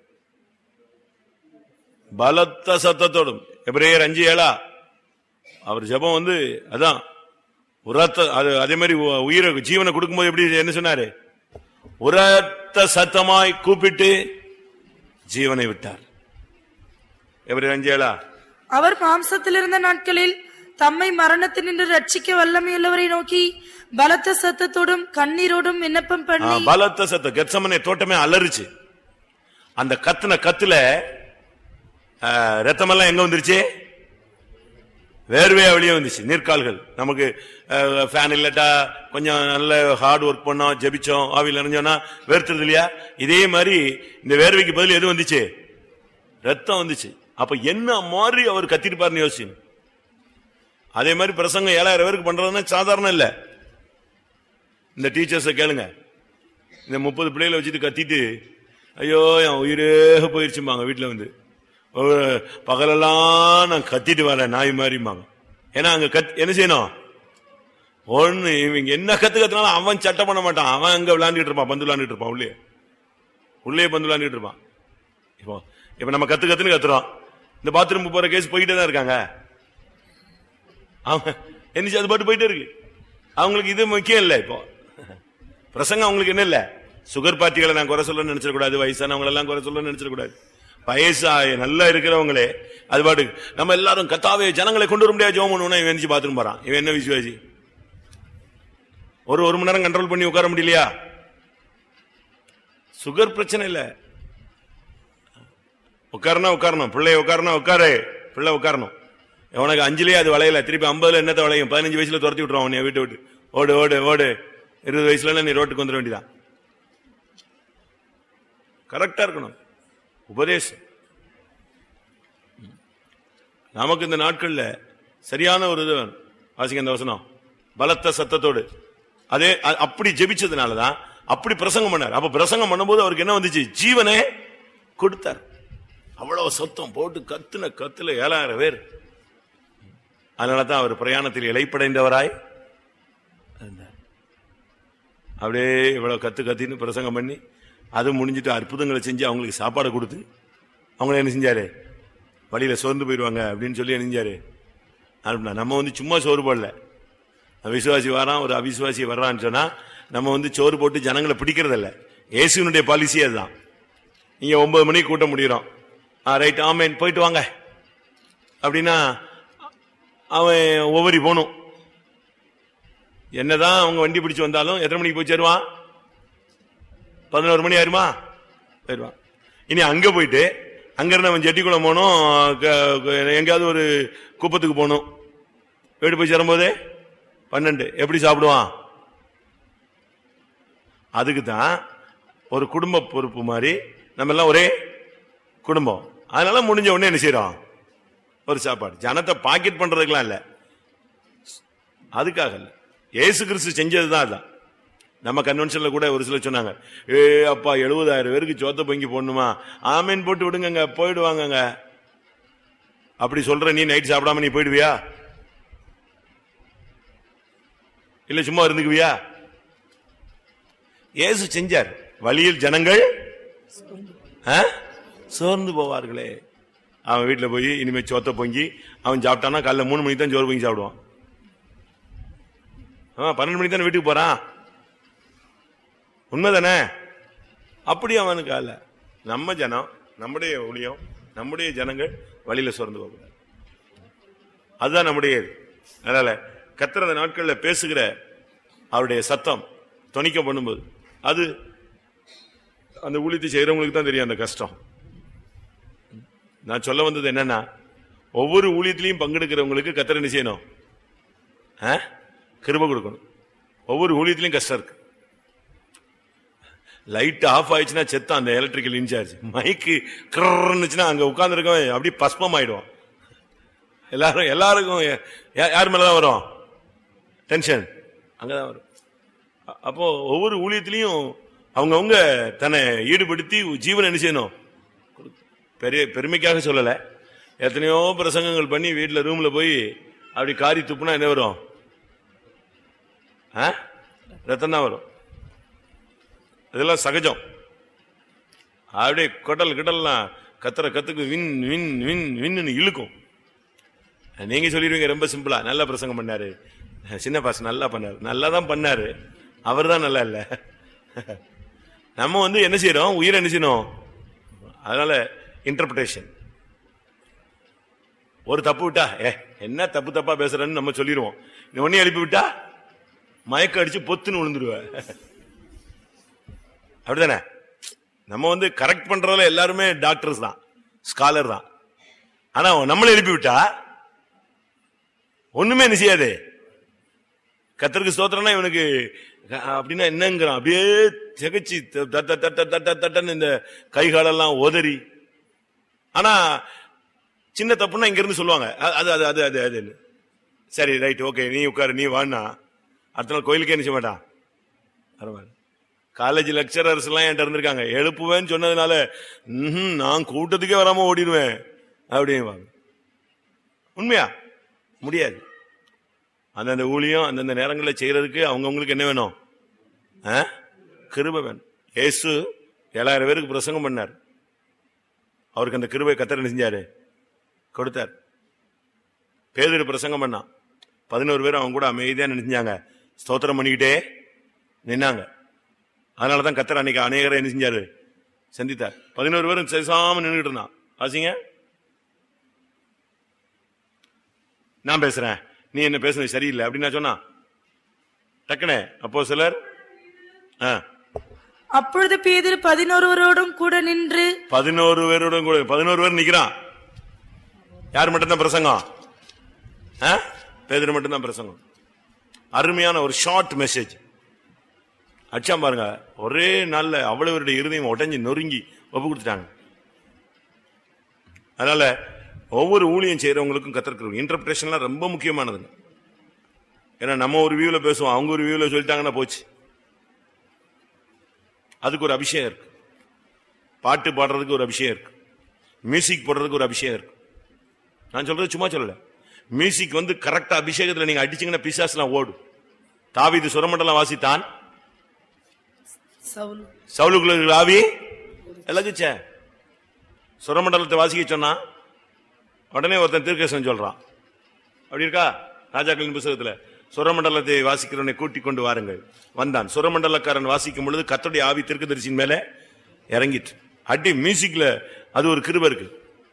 Speaker 1: பலத்த சத்தத்தோடும் எபிரேயர் அஞ்சு ஏழா அவர் ஜெபம் வந்து அதான் உரத்த அது அதே மாதிரி உ- உயிரை ஜீவனை கொடுக்கும்போது எப்படி என்ன சொன்னாரு உரத்த சத்தமாய் கூப்பிட்டு ஜீவனை விட்டார் எபிரேயர் அஞ்சு ஏழா
Speaker 2: அவர் மாம்சத்தில் இருந்த நாட்களில் தம்மை மரணத்தினின்று ரட்சிக்க வல்லமையுள்ளவரை நோக்கி பலத்த சத்தத்தோடும் கண்ணீரோடும் விண்ணப்பம்
Speaker 1: ஆ,
Speaker 2: பண்ணி
Speaker 1: பலத்த சத்தம் கெத்சமனே தோட்டமே அலறிச்சு அந்த கத்துன கத்துல ஆ, ரத்தமெல்லாம் எங்க வந்துருச்சு வேர்வையா வெளியே வந்துச்சு நீர்க்கால்கள் நமக்கு ஃபேன் இல்லட்டா கொஞ்சம் நல்ல ஹார்ட் ஒர்க் பண்ணோம் ஜெபிச்சோம் ஆவியில் இறஞ்சோம்னா வேர்த்துறது இல்லையா இதே மாதிரி இந்த வேர்வைக்கு பதில் எது வந்துச்சு ரத்தம் வந்துச்சு அப்ப என்ன மாதிரி அவர் கத்திருப்பாருன்னு யோசிச்சு அதே மாதிரி பிரசங்கம் ஏழாயிரம் பேருக்கு பண்றதுன்னா சாதாரணம் இல்ல இந்த டீச்சர்ஸை கேளுங்க இந்த முப்பது பிள்ளைகளை வச்சுட்டு கத்திட்டு ஐயோ என் உயிரே போயிருச்சும்பாங்க வீட்டுல வந்து ஒரு பகலெல்லாம் நான் கத்திட்டு வரேன் நாய் மாதிரிம்பாங்க ஏன்னா அங்க கத் என்ன செய்யணும் ஒண்ணு இவங்க என்ன கத்து கத்துனாலும் அவன் சட்டை பண்ண மாட்டான் அவன் அங்க விளையாண்டுட்டு இருப்பான் பந்து விளையாண்டுட்டு இருப்பான் உள்ளே உள்ளே பந்து விளையாண்டுட்டு இருப்பான் இப்போ இப்ப நம்ம கத்து கத்துன்னு கத்துறோம் இந்த பாத்ரூம் போற கேஸ் போயிட்டே தான் இருக்காங்க அவன் என்னச்சு அது பாட்டு போயிட்டே இருக்கு அவங்களுக்கு இது முக்கியம் இல்ல இப்போ பிரசங்கம் அவங்களுக்கு என்ன இல்ல சுகர் பார்ட்டிகளை நான் குறை சொல்ல நினைச்சிடக்கூடாது வயசானவங்க எல்லாம் குறை சொல்ல நினைச்சிடக்கூடாது வயசாய நல்லா இருக்கிறவங்களே அது பாட்டு நம்ம எல்லாரும் கத்தாவே ஜனங்களை கொண்டு வர முடியாது ஜோம் பண்ணுவோம் இவன் எந்திரிச்சு பாத்ரூம் போறான் இவன் என்ன விசுவாசி ஒரு ஒரு மணி நேரம் கண்ட்ரோல் பண்ணி உட்கார முடியலையா சுகர் பிரச்சனை இல்ல உட்காரனா உட்காரணும் பிள்ளைய உட்காரனா உட்காரு பிள்ளை உட்காரணும் உனக்கு அஞ்சுலயே அது வளையல திருப்பி ஐம்பதுல என்னத்த வளையும் பதினஞ்சு வயசுல துரத்தி விட்டுருவான் உன்னை வீட்டை விட்டு ஓடு ஓடு ஓடு இருபது வயசுல நீ ரோட்டுக்கு வந்துட வேண்டியதான் கரெக்டா இருக்கணும் உபதேசம் நமக்கு இந்த நாட்கள்ல சரியான ஒரு இது வேணும். வாசிங்க இந்த வசனம் பலத்த சத்தத்தோடு அதே அ- அப்படி ஜெபிச்சதுனாலதான் அப்படி பிரசங்கம் பண்ணார் அப்ப பிரசங்கம் பண்ணும்போது அவருக்கு என்ன வந்துச்சு ஜீவனே கொடுத்தார் அவ்வளவு சத்தம் போட்டு கத்துன கத்துல ஏழாயிரம் பேர் அதனாலதான் அவர் பிரயாணத்தில் இலைப்படைந்தவராய் இருந்தார். அப்படியே இவ்வளவு கத்து கத்தின்னு பிரசங்கம் பண்ணி அது முடிஞ்சிட்டு அற்புதங்களை செஞ்சு அவங்களுக்கு சாப்பாடு கொடுத்து அவங்கள என்ன செஞ்சாரு வழியில சோர்ந்து போயிடுவாங்க அப்படின்னு சொல்லி என்ன செஞ்சாரு அனுப்புனா. நம்ம வந்து சும்மா சோறு போடல விசுவாசி வரான் ஒரு அவிசுவாசி வர்றான்னு சொன்னா நம்ம வந்து சோறு போட்டு ஜனங்களை பிடிக்கிறது இல்ல இயேசுனுடைய பாலிசி அதுதான் நீங்க ஒன்பது மணிக்கு கூட்ட முடிகிறோம் ரைட் ஆமேன் போயிட்டு வாங்க அப்படின்னா அவன் ஒவ்வொரு போகணும் என்னதான் அவங்க வண்டி பிடிச்சு வந்தாலும் எத்தனை மணிக்கு போய் சேருவான் பதினோரு மணி ஆயிருமா போயிடுவான் இனி அங்க போயிட்டு அங்க இருந்து அவன் ஜெட்டிக்குளம் போகணும் க- க- எங்கேயாவது ஒரு குப்பத்துக்கு போகணும் வீடு போய் சேரும்போது பன்னெண்டு எப்படி சாப்பிடுவான் அதுக்கு தான் ஒரு குடும்ப பொறுப்பு மாதிரி நம்ம எல்லாம் ஒரே குடும்பம் அதனால முடிஞ்ச உடனே என்ன செய்யறோம் ஒரு சாப்பாடு ஜனத்தை பாக்கெட் பண்றதுக்கெல்லாம் இல்ல அதுக்காக இல்ல ஏசு கிறிஸ்து செஞ்சதுதான் அதான் நம்ம கன்வென்ஷன்ல கூட ஒரு சிலர் சொன்னாங்க ஏ அப்பா எழுபதாயிரம் பேருக்கு சோத்த பொங்கி போடணுமா ஆமீன் போட்டு விடுங்கங்க போயிடுவாங்கங்க அப்படி சொல்ற நீ நைட் சாப்பிடாம நீ போயிடுவியா இல்ல சும்மா இருந்துக்குவியா இயேசு செஞ்சார் வழியில் ஜனங்கள் ஆ? சோர்ந்து போவார்களே அவன் வீட்டுல போய் இனிமே சோத்த பொங்கி அவன் சாப்பிட்டானா காலைல மூணு மணிக்கு தான் சோறு பொங்கி சாப்பிடுவான் ஆ, பன்னெண்டு மணிக்கு தானே வீட்டுக்கு போறான் உண்மைதானே அப்படி அவனுக்கு அல்ல நம்ம ஜனம் நம்முடைய ஊழியம் நம்முடைய ஜனங்கள் வழியில சோர்ந்து போகக்கூடாது அதுதான் நம்முடைய இது. அதனால கத்திர அந்த நாட்கள்ல பேசுகிற அவருடைய சத்தம் தொனிக்க பண்ணும்போது அது அந்த ஊழியத்தை செய்யறவங்களுக்கு தான் தெரியும் அந்த கஷ்டம் நான் சொல்ல வந்தது என்னன்னா ஒவ்வொரு ஊழியத்திலையும் பங்கெடுக்கிறவங்களுக்கு கத்திர என்ன செய்யணும் ஆ? கிருபை கொடுக்கணும் ஒவ்வொரு ஊழியத்திலையும் கஷ்டம் இருக்கு லைட் ஆஃப் ஆயிடுச்சுன்னா செத்தான் அந்த எலக்ட்ரிக்கல் இன்சார்ஜ் மைக்கு கிருச்சுன்னா அங்க உட்கார்ந்து இருக்கவன் அப்படியே பஸ்பம் ஆயிடுவான் எல்லாரும் எல்லாருக்கும் யா- யார் மேலதான் வரும் டென்ஷன் அங்கதான் வரும் அ- அப்போ ஒவ்வொரு ஊழியத்திலையும் அவங்கவங்க தன்னை ஈடுபடுத்தி ஜீவன் என்ன செய்யணும் பெரிய பெருமைக்காக சொல்லல எத்தனையோ பிரசங்கங்கள் பண்ணி வீட்டுல ரூம்ல போய் அப்படி காரி துப்புனா என்ன வரும் ஆ? ரத்தம் தான் வரும் இதெல்லாம் சகஜம் அப்படியே கொட்டல் கிட்டல்லாம் கத்துற கத்துக்கு வின் வின் வின் வின்னு இழுக்கும் நீங்க சொல்லிடுவீங்க ரொம்ப சிம்பிளா நல்லா பிரசங்கம் பண்ணாரு சின்ன பாஸ் நல்லா பண்ணாரு நல்லா தான் பண்ணாரு அவர் தான் நல்லா இல்ல நம்ம வந்து என்ன செய்யறோம் உயிரை என்ன செய்யணும் அதனால இன்டர்பிரேஷன் ஒரு தப்பு விட்டா ஏ என்ன தப்பு தப்பா பேசுறேன்னு நம்ம சொல்லிடுவோம் நீ ஒன்னே எழுப்பி விட்டா மயக்க அடிச்சு பொத்துன்னு விழுந்துருவ அப்படிதானே நம்ம வந்து கரெக்ட் பண்றதுல எல்லாருமே டாக்டர்ஸ் தான் ஸ்காலர் தான் ஆனா நம்மள எழுப்பி விட்டா ஒண்ணுமே என்ன செய்யாது கத்தருக்கு ஸ்தோத்திரம்னா இவனுக்கு அஹ், அப்படின்னா என்னங்கிறான் அப்படியே திகச்சு த- த- த- த- த- த- தட்டன்னு இந்த கை காலெல்லாம் உதறி ஆனா சின்ன தப்புன்னா இங்க இருந்து சொல்லுவாங்க அ- அது அது அது அது அதுன்னு சரி ரைட் ஓகே நீ உட்காரு நீ வான்னா அடுத்த நாள் கோயிலுக்கே என்ன செய்ய மாட்டான் பரவாயில்ல காலேஜ் லெக்சரர்ஸ் எல்லாம் என்கிட்ட இருந்திருக்காங்க எழுப்புவேன்னு சொன்னதுனால "ம்ஹும், நான் கூட்டத்துக்கே வராம ஓடிடுவேன் அப்படின்வாங்க உண்மையா முடியாது அந்தந்த ஊழியம் அந்தந்த நேரங்களில் செய்யறதுக்கு அவங்கவுங்களுக்கு என்ன வேணும் ஆ? கிருபை வேணும் இயேசு ஏழாயிரம் பேருக்கு பிரசங்கம் பண்ணார் அவருக்கு அந்த கிருபை கத்தர் என்ன செஞ்சாரு கொடுத்தார் பேதர் பிரசங்கம் பண்ணான் பதினோரு பேர் அவங்க கூட அமைதியா நினைஞ்சாங்க ஸ்தோத்திரம் பண்ணிக்கிட்டே நின்னாங்க அதனாலதான் கத்தர் அன்னைக்கு அநேகரை என்ன செஞ்சாரு சந்தித்தார் பதினோரு பேரும் பேசாம நின்றுட்டு இருந்தான் வாசிங்க நான் பேசுறேன் நீ என்ன பேசுனது சரியில்லை அப்படின்னு நான் சொன்னா டக்குனே அப்போ சிலர் ஆ,
Speaker 2: அப்பொழுது பேதர் பதினொருவரோடும் கூட நின்று
Speaker 1: பதினோரு பேரோட கூட பதினோரு பேர் நிக்கிறான் யார் மட்டும்தான் பிரசங்கம் ஆ? பேதுரு மட்டும்தான் பிரசங்கம் அருமையான ஒரு ஷார்ட் மெசேஜ் அடிச்சா பாருங்க ஒரே நாள்ல அவ்வளவு இருதயம் உடைஞ்சு நொறுங்கி ஒப்பு கொடுத்துட்டாங்க அதனால ஒவ்வொரு ஊழியம் செய்யறவங்களுக்கும் கத்திருக்கிறோம் இன்டர்பிரேஷன்லாம் ரொம்ப முக்கியமானதுங்க ஏன்னா நம்ம ஒரு வியூல பேசுவோம் அவங்க ஒரு வியூல சொல்லிட்டாங்கன்னா போச்சு அதுக்கு ஒரு அபிஷேகம் இருக்கு பாட்டு பாடுறதுக்கு ஒரு அபிஷேகம் இருக்கு மியூசிக் போடுறதுக்கு ஒரு அபிஷேகம் இருக்கு நான் சொல்றது சும்மா சொல்லல மியூசிக் வந்து கரெக்டா அபிஷேகத்துல நீங்க அடிச்சீங்கன்னா பிசாசுலாம் ஓடும் தாவீது சுரமண்டலம் வாசித்தான்
Speaker 2: சவுல்
Speaker 1: சவுலுக்குள்ள இருக்கிற ஆவி இலகுச்ச சுரமண்டலத்தை வாசிக்க சொன்னா உடனே ஒருத்தன் தீர்க்கசன் சொல்றான் அப்படி இருக்கா ராஜாக்களின் புத்தகத்துல சுரமண்டலத்தை வாசிக்கிறவனை கூட்டிக் கொண்டு வாருங்கள் வந்தான் சுரமண்டலக்காரன் வாசிக்கும் பொழுது கத்தோடைய ஆவி தீர்க்கதரிசியின் மேல இறங்கிட்டு அடி மியூசிக்ல அது ஒரு கிருபை இருக்கு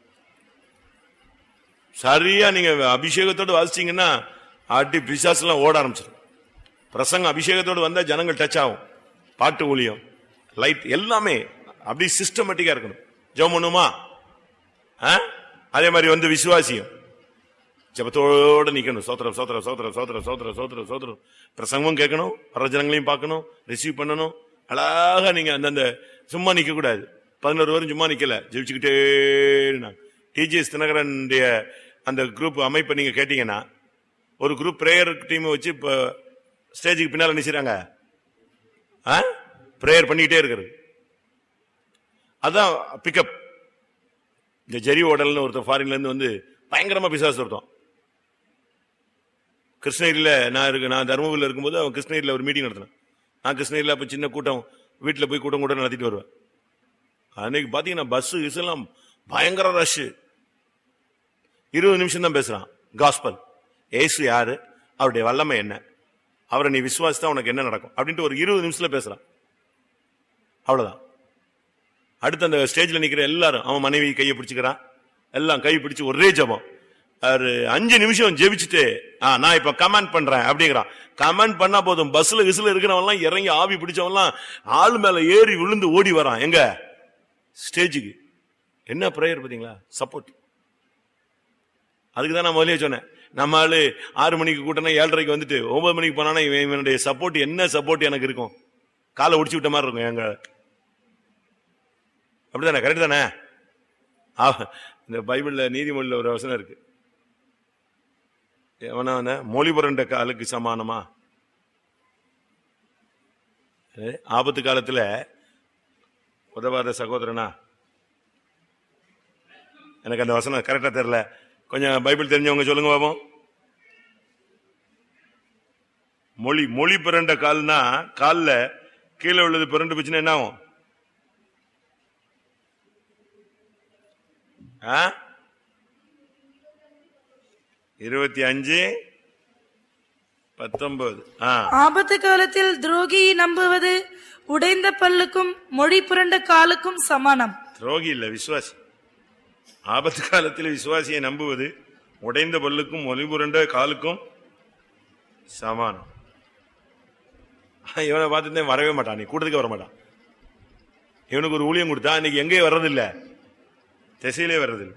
Speaker 1: சரியா நீங்க அபிஷேகத்தோடு வாசிச்சீங்கன்னா அடி பிசாசு எல்லாம் ஓட ஆரம்பிச்சிடும் பிரசங்க அபிஷேகத்தோடு வந்தா ஜனங்கள் டச் ஆகும் பாட்டு ஊழியம் லைட் எல்லாமே அப்படி சிஸ்டமேட்டிக்கா இருக்கணும் ஜெபம் பண்ணுமா ஆ? அதே மாதிரி வந்து விசுவாசியம் ஜபத்தோட நிக்கணும் சோத்திரம் சோத்திரம் சோத்திரம் சோத்திரம் சோத்திரம் சோத்திரம் சோத்திரம் பிரசங்கமும் கேட்கணும் வர ஜனங்களையும் பார்க்கணும் ரிசீவ் பண்ணணும் அழகா நீங்க அந்தந்த சும்மா நிக்க கூடாது பதினோரு பேரும் சும்மா நிக்கல ஜெபிச்சுக்கிட்டே டிஜிஎஸ் தினகரனுடைய அந்த குரூப் அமைப்பை நீங்க கேட்டீங்கன்னா ஒரு குரூப் பிரேயர் டீம் வச்சு இப்ப ஸ்டேஜுக்கு பின்னால நினைச்சாங்க பிரேயர் பண்ணிக்கிட்டே இருக்கிறது அதான் பிக்கப் இந்த ஜெரி ஓடல்னு ஒருத்தர் ஃபாரின்ல இருந்து வந்து பயங்கரமா பிசாசு ஒருத்தன் கிருஷ்ணகிரியில நான் இருக்கு நான் தருமபுரியில் இருக்கும்போது அவன் கிருஷ்ணகிரியில் ஒரு மீட்டிங் நடத்தினேன் நான் கிருஷ்ணகிரியில் அப்ப சின்ன கூட்டம் வீட்டுல போய் கூட்டம் கூட்டம் நடத்திட்டு வருவேன் அன்னைக்கு பாத்தீங்கன்னா பஸ் எல்லாம் பயங்கர ரஷ் இருபது நிமிஷம் தான் பேசுறான் காஸ்பல் ஏசு யாரு அவருடைய வல்லமை என்ன அவரை நீ விசுவாசித்தா உனக்கு என்ன நடக்கும் அப்படின்ட்டு ஒரு இருபது நிமிஷத்துல பேசுறான் அவ்வளவுதான் அடுத்து அந்த ஸ்டேஜ்ல நிக்கிற எல்லாரும் அவன் மனைவி கையை பிடிச்சுக்கிறான் எல்லாம் கை பிடிச்சு ஒரே ஜபம் ஒரு அஞ்சு நிமிஷம் ஜெபிச்சுட்டு ஆ, நான் இப்ப கமெண்ட் பண்றேன் அப்படிங்கிறான் கமெண்ட் பண்ணா போதும் பஸ்ல விசில இருக்கிறவன் எல்லாம் இறங்கி ஆவி பிடிச்சவன் எல்லாம் ஆள் மேல ஏறி விழுந்து ஓடி வரான் எங்க ஸ்டேஜுக்கு என்ன பிரேயர் பாத்தீங்களா சப்போர்ட் அதுக்கு தான் நான் முதலே சொன்னேன் நம்ம ஆளு ஆறு மணிக்கு கூட்டினா ஏழரைக்கு வந்துட்டு ஒன்பது மணிக்கு போனானா இவன் இவனுடைய சப்போர்ட் என்ன சப்போர்ட் எனக்கு இருக்கும் காலை ஒடிச்சு விட்ட மாதிரி இருக்கும் எங்க அப்படிதானே கரெக்ட் தானே ஆ, இந்த பைபிள்ல நீதிமொழியில் ஒரு வசனம் இருக்கு எவனா அவன, மொழி புரண்ட காலுக்கு சமானமா ஏ, ஆபத்து காலத்துல உதவாத சகோதரனா எனக்கு அந்த வசனம் கரெக்டா தெரியல கொஞ்சம் பைபிள் தெரிஞ்சவங்க சொல்லுங்க பாப்போம் மொழி மொழி பிறண்ட கால்னா கால்ல கீழே உள்ளது பிறண்டு போச்சுன்னா என்ன ஆகும் ஆ? இருபத்தி அஞ்சு பத்தொன்பது ஆ
Speaker 2: ஆபத்து காலத்தில் துரோகியை நம்புவது உடைந்த பல்லுக்கும் மொழி புரண்ட காலுக்கும் சமானம்
Speaker 1: துரோகி இல்ல விசுவாசி ஆபத்து காலத்தில் விசுவாசியை நம்புவது உடைந்த பல்லுக்கும் ஒலிபுரண்ட காலுக்கும் சமானம் இவனை பார்த்துட்டு வரவே மாட்டான் நீ கூட்டத்துக்கு வர மாட்டான் இவனுக்கு ஒரு ஊழியம் கொடுத்தா இன்னைக்கு எங்கேயும் வர்றதில்ல திசையிலே வர்றதில்லை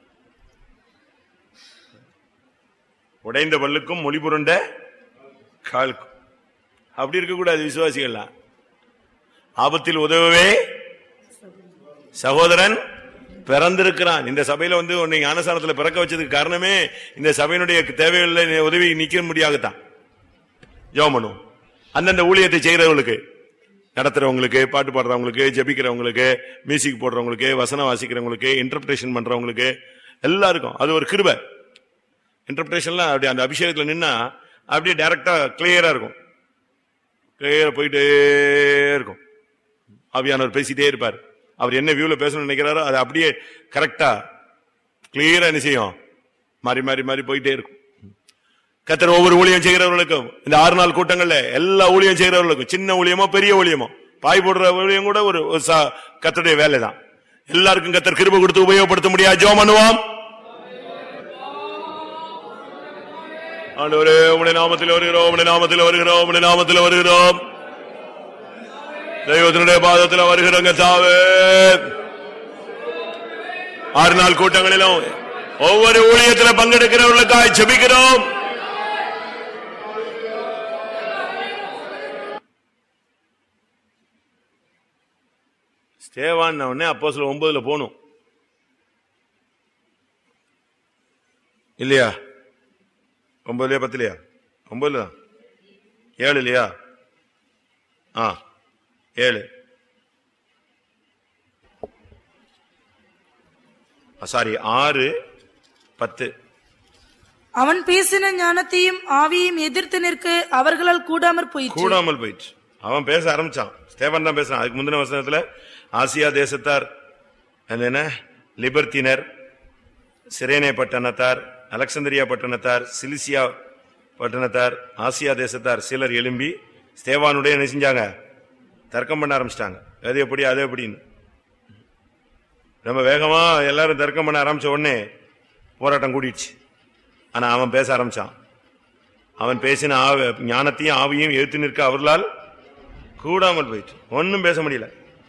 Speaker 1: உடைந்த பல்லுக்கும் மொழிபுரண்ட காலுக்கும் அப்படி இருக்கக்கூடாது விசுவாசிகள்லாம் ஆபத்தில் உதவவே சகோதரன் பிறந்திருக்கிறான் இந்த சபையில வந்து உன்னை ஞானசானத்துல பிறக்க வச்சதுக்கு காரணமே இந்த சபையினுடைய தேவைகளில் உதவி நிக்க முடியாகத்தான் ஜோமனு அந்தந்த ஊழியத்தை செய்யறவங்களுக்கு நடத்துறவங்களுக்கு பாட்டு பாடுறவங்களுக்கு ஜெபிக்கிறவங்களுக்கு மியூசிக் போடுறவங்களுக்கு வசனம் வாசிக்கிறவங்களுக்கு இன்டர்பிரேஷன் பண்றவங்களுக்கு எல்லாருக்கும் அது ஒரு கிருபை இன்டர்பிரேஷன்லாம் அப்படி அந்த அபிஷேகத்துல நின்னா அப்படியே டைரக்டா கிளியரா இருக்கும் கிளியரா போயிட்டே இருக்கும் ஆவியானவர் பேசிட்டே இருப்பார் அவர் என்ன வியூல பேசணும்னு நினைக்கிறாரோ அது அப்படியே கரெக்டா கிளியரா என்ன செய்யும் மாறி மாறி மாறி போயிட்டே இருக்கும் கத்தர் ஒவ்வொரு ஊழியம் செய்கிறவர்களுக்கும் இந்த ஆறு நாள் கூட்டங்கள்ல எல்லா ஊழியம் செய்கிறவர்களுக்கும் சின்ன ஊழியமோ பெரிய ஊழியமோ பாய் போடுற ஊழியம் கூட ஒரு ஒரு ச- கர்த்தருடைய வேலை தான் எல்லாருக்கும் கத்தர் கிருபை கொடுத்து உபயோகப்படுத்த முடியாது ஜோம் பண்ணுவோம் ஆண்டவரே உடைய நாமத்தில் வருகிறோம் உடைய நாமத்தில் வருகிறோம் உடைய நாமத்தில் வருகிறோம் தெய்வத்தினுடைய பாதத்தில் வருகிறோங்க தாவே ஆறு நாள் கூட்டங்களிலும் ஒவ்வொரு ஊழியத்தில் பங்கெடுக்கிறவர்களுக்காக ஜெபிக்கிறோம் ஸ்டேவான் உடனே அப்போ சில ஒன்பதுல போகணும் இல்லையா ஒன்பதுலயா பத்துலயா ஒன்பதுல தான் ஏழு இல்லையா ஆ ஏழு சாரி ஆறு பத்து
Speaker 2: அவன் பேசின ஞானத்தையும் ஆவியையும் எதிர்த்து நிற்க அவர்களால் கூடாமற் போயிற்று
Speaker 1: கூடாமல் போயிடுச்சு அவன் பேச ஆரம்பிச்சான் ஸ்டேபன் தான் பேசுறான் அதுக்கு முந்தின வசனத்துல ஆசியா தேசத்தார் அது என்ன லிபர்த்தினர் சிரேனே பட்டணத்தார் அலெக்சந்திரியா பட்டணத்தார் சிலிசியா பட்டணத்தார் ஆசியா தேசத்தார் சிலர் எழும்பி ஸ்தேவானுடைய என்ன செஞ்சாங்க தர்க்கம் பண்ண ஆரம்பிச்சிட்டாங்க அது எப்படி அது எப்படின்னு நம்ம வேகமா எல்லாரும் தர்க்கம் பண்ண ஆரம்பிச்ச உடனே போராட்டம் கூடிடுச்சு ஆனா அவன் பேச ஆரம்பிச்சான் அவன் பேசின ஆவ- ஞானத்தையும் ஆவியும் எழுத்து நிற்க அவர்களால் கூடாமல் போயிட்டு ஒன்னும் பேச முடியல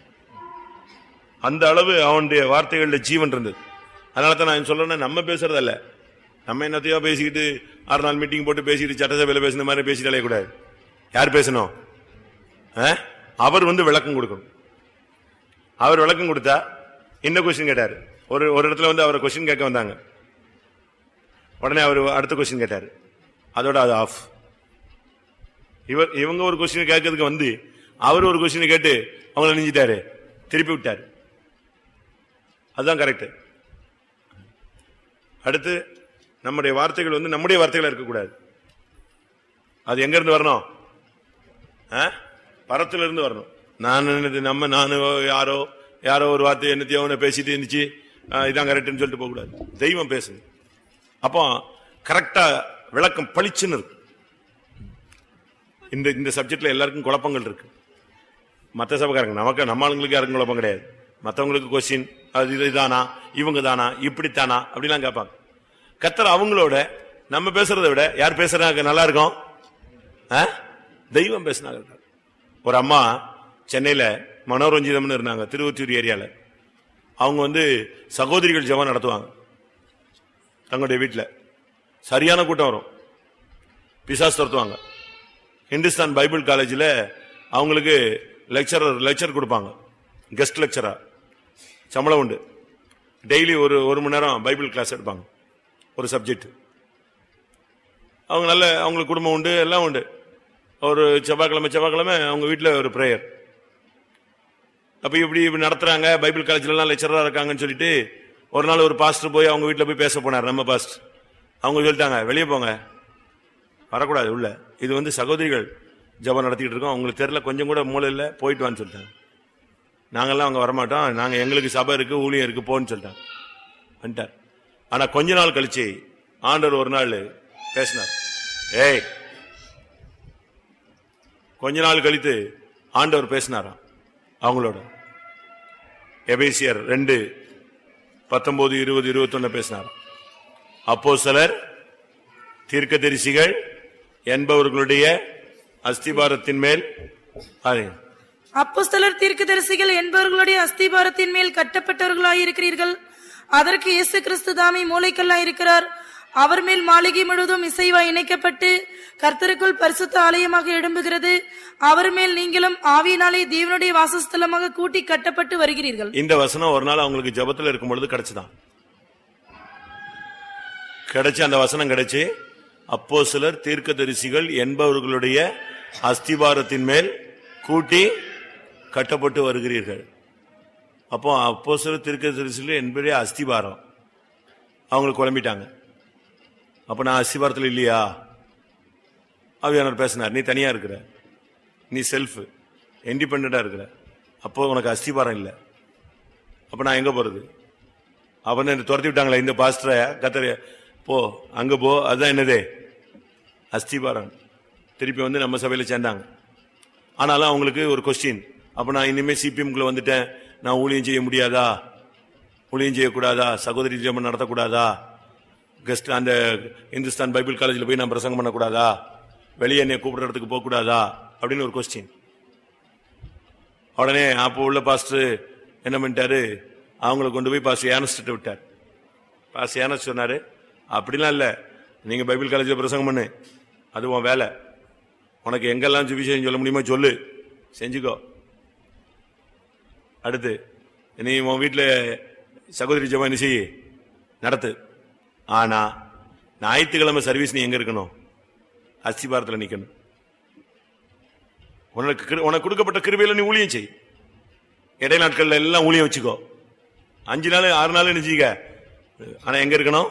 Speaker 1: அந்த அளவு அவனுடைய வார்த்தைகள்ல ஜீவன் இருந்தது அதனால தான் நான் சொல்றேன் நம்ம பேசுறதல்ல நம்ம என்னத்தையோ பேசிக்கிட்டு ஆறு நாள் மீட்டிங் போட்டு பேசிட்டு சட்டசபையில பேசின மாதிரி பேசிட்டு கூடாது யார் பேசணும் ஆ? அவர் வந்து விளக்கம் கொடுக்கணும் அவர் விளக்கம் கொடுத்தா என்ன கொஸ்டின் கேட்டாரு ஒரு ஒரு இடத்துல வந்து அவர் கொஸ்டின் கேட்க வந்தாங்க உடனே அவர் அடுத்த கொஸ்டின் கேட்டாரு அதோட அது ஆஃப் இவர் இவங்க ஒரு கொஸ்டின் கேட்கறதுக்கு வந்து அவர் ஒரு கொஸ்டின் கேட்டு அவங்கள நெஞ்சிட்டாரு திருப்பி விட்டாரு அதுதான் கரெக்ட் அடுத்து நம்முடைய வார்த்தைகள் வந்து நம்முடைய வார்த்தைகளா இருக்கக்கூடாது அது எங்க இருந்து வரணும் ஆ? பரத்துல இருந்து வரணும் நான் என்னது நம்ம நானு யாரோ யாரோ ஒரு வார்த்தை என்னத்தையோ அவனை பேசிட்டு இருந்துச்சு ஆ, இதான் கரெக்ட்னு சொல்லிட்டு போக கூடாது தெய்வம் பேசுது அப்போ கரெக்டா விளக்கம் பளிச்சுன்னு இருக்கு இந்த இந்த சப்ஜெக்ட்ல எல்லாருக்கும் குழப்பங்கள் இருக்கு மத்த சபைக்காரங்க நமக்கு நம்ம ஆளுங்களுக்கு யாருக்கும் குழப்பம் கிடையாது மத்தவங்களுக்கு கொஸ்டின் அது இது இதானா இவங்க தானா இப்படித்தானா அப்படிலாம் கேட்பாங்க கத்தர் அவங்களோட நம்ம பேசுறதை விட யார் பேசுறாங்க நல்லா இருக்கும் ஆ? தெய்வம் பேசினாங்க ஒரு அம்மா சென்னையில மனோரஞ்சிதம்னு இருந்தாங்க திருவொற்றியூர் ஏரியால அவங்க வந்து சகோதரிகள் ஜெபம் நடத்துவாங்க தங்களுடைய வீட்டில் சரியான கூட்டம் வரும் பிசாஸ் துரத்துவாங்க இந்துஸ்தான் பைபிள் காலேஜில் அவங்களுக்கு லெக்சரர் லெக்சர் கொடுப்பாங்க கெஸ்ட் லெக்சரா சம்பளம் உண்டு டெய்லி ஒரு ஒரு மணி நேரம் பைபிள் கிளாஸ் எடுப்பாங்க ஒரு சப்ஜெக்ட் அவங்க நல்ல அவங்களுக்கு குடும்பம் உண்டு எல்லாம் உண்டு ஒரு செவ்வாய்க்கிழமை செவ்வாய்க்கிழமை அவங்க வீட்டில் ஒரு ப்ரேயர் அப்ப இப்படி இப்படி நடத்துறாங்க பைபிள் காலேஜ்ல எல்லாம் லெக்சரா இருக்காங்கன்னு சொல்லிட்டு ஒரு நாள் ஒரு பாஸ்டர் போய் அவங்க வீட்டில் போய் பேச போனார் நம்ம பாஸ்டர் அவங்க சொல்லிட்டாங்க வெளியே போங்க வரக்கூடாது உள்ள இது வந்து சகோதரிகள் ஜெபம் நடத்திட்டு இருக்கோம் உங்களுக்கு தெரியல கொஞ்சம் கூட மூளை இல்ல போயிட்டு வான்னு சொல்லிட்டாங்க நாங்கெல்லாம் அங்க வரமாட்டோம் நாங்க எங்களுக்கு சபை இருக்கு ஊழியம் இருக்கு போன்னு சொல்லிட்டாங்க வந்துட்டார் ஆனா கொஞ்ச நாள் கழிச்சு ஆண்டவர் ஒரு நாள் பேசினார் ஏய் கொஞ்ச நாள் கழித்து ஆண்டவர் பேசினாராம் அவங்களோட எபேசியர் ரெண்டு பத்தொன்பது இருபது இருபத்தொன்னு பேசினார் அப்போ சிலர் தீர்க்கதரிசிகள் என்பவர்களுடைய அஸ்திபாரத்தின் மேல் அது,
Speaker 2: அப்போஸ்தலர் தீர்க்கதரிசிகள் என்பவர்களுடைய அஸ்திபாரத்தின் மேல் கட்டப்பட்டவர்களாயிருக்கிறீர்கள் அதற்கு இயேசு கிறிஸ்து தாமே மூளைக்கல்லாயிருக்கிறார் அவர் மேல் மாளிகை முழுவதும் இசைவாய் இணைக்கப்பட்டு கர்த்தருக்குள் பரிசுத்த ஆலயமாக எழும்புகிறது அவர் மேல் நீங்களும் ஆவியினாலே தேவனுடைய வாசஸ்தலமாக கூட்டி கட்டப்பட்டு வருகிறீர்கள்
Speaker 1: இந்த வசனம் ஒரு நாள் அவங்களுக்கு ஜெபத்துல இருக்கும் பொழுது கிடைச்சுதான் கிடைச்சு அந்த வசனம் கிடைச்சு அப்போ சிலர் தீர்க்கதரிசிகள் என்பவர்களுடைய அஸ்திபாரத்தின் மேல் கூட்டி கட்டப்பட்டு வருகிறீர்கள் அப்போ அப்போ சிலர் தீர்க்கதரிசிகள் என்பதே அஸ்திபாரம் அவங்களுக்கு குழம்பிட்டாங்க அப்ப நான் அஸ்திபாரத்தில் இல்லையா அவியானவர் பேசினார் நீ தனியா இருக்கிற நீ செல்ஃப் இண்டிபெண்டா இருக்கிற அப்போ உனக்கு அஸ்திபாரம் இல்லை அப்ப நான் எங்க போறது அப்ப என்ன துரத்தி விட்டாங்களே இந்த பாஸ்டரை கத்தர போ அங்க போ அதுதான் என்னது அஸ்திபாரம் திருப்பி வந்து நம்ம சபையில சேர்ந்தாங்க ஆனாலும் அவங்களுக்கு ஒரு கொஸ்டின் அப்ப நான் இனிமே சிபிஎம்குள்ள வந்துட்டேன் நான் ஊழியம் செய்ய முடியாதா ஊழியம் செய்யக்கூடாதா சகோதரி ஜெபம் நடத்தக்கூடாதா கெஸ்ட் அந்த இந்துஸ்தான் பைபிள் காலேஜில் போய் நான் பிரசங்கம் பண்ணக்கூடாதா வெளியே என்னை கூப்பிடுற இடத்துக்கு போகக்கூடாதா அப்படின்னு ஒரு கொஸ்டின் உடனே அப்போ உள்ள பாஸ்டர் என்ன பண்ணிட்டாரு அவங்கள கொண்டு போய் பாஸ்டர் ஏனஸ்ட்டு விட்டார் பாஸ்டர் ஏனஸ் சொன்னாரு அப்படிலாம் இல்ல நீங்க பைபிள் காலேஜில் பிரசங்கம் பண்ணு அது உன் வேலை உனக்கு எங்கெல்லாம் சுவிசேஷம் சொல்ல முடியுமோ சொல்லு செஞ்சுக்கோ அடுத்து நீ உன் வீட்டில் சகோதரி ஜெபம் என்ன செய்யு நடத்து ஆனா ஞாயிற்றுக்கிழமை சர்வீஸ் நீ எங்க இருக்கணும் அஸ்திபாரத்தில் நிக்கணும் உனக்கு கிரு- உனக்கு கொடுக்கப்பட்ட கிருபையில நீ ஊழியம் செய் இடை நாட்கள்ல எல்லாம் ஊழியம் வச்சுக்கோ அஞ்சு நாள் ஆறு நாள் நினைச்சிக்க ஆனா எங்க இருக்கணும்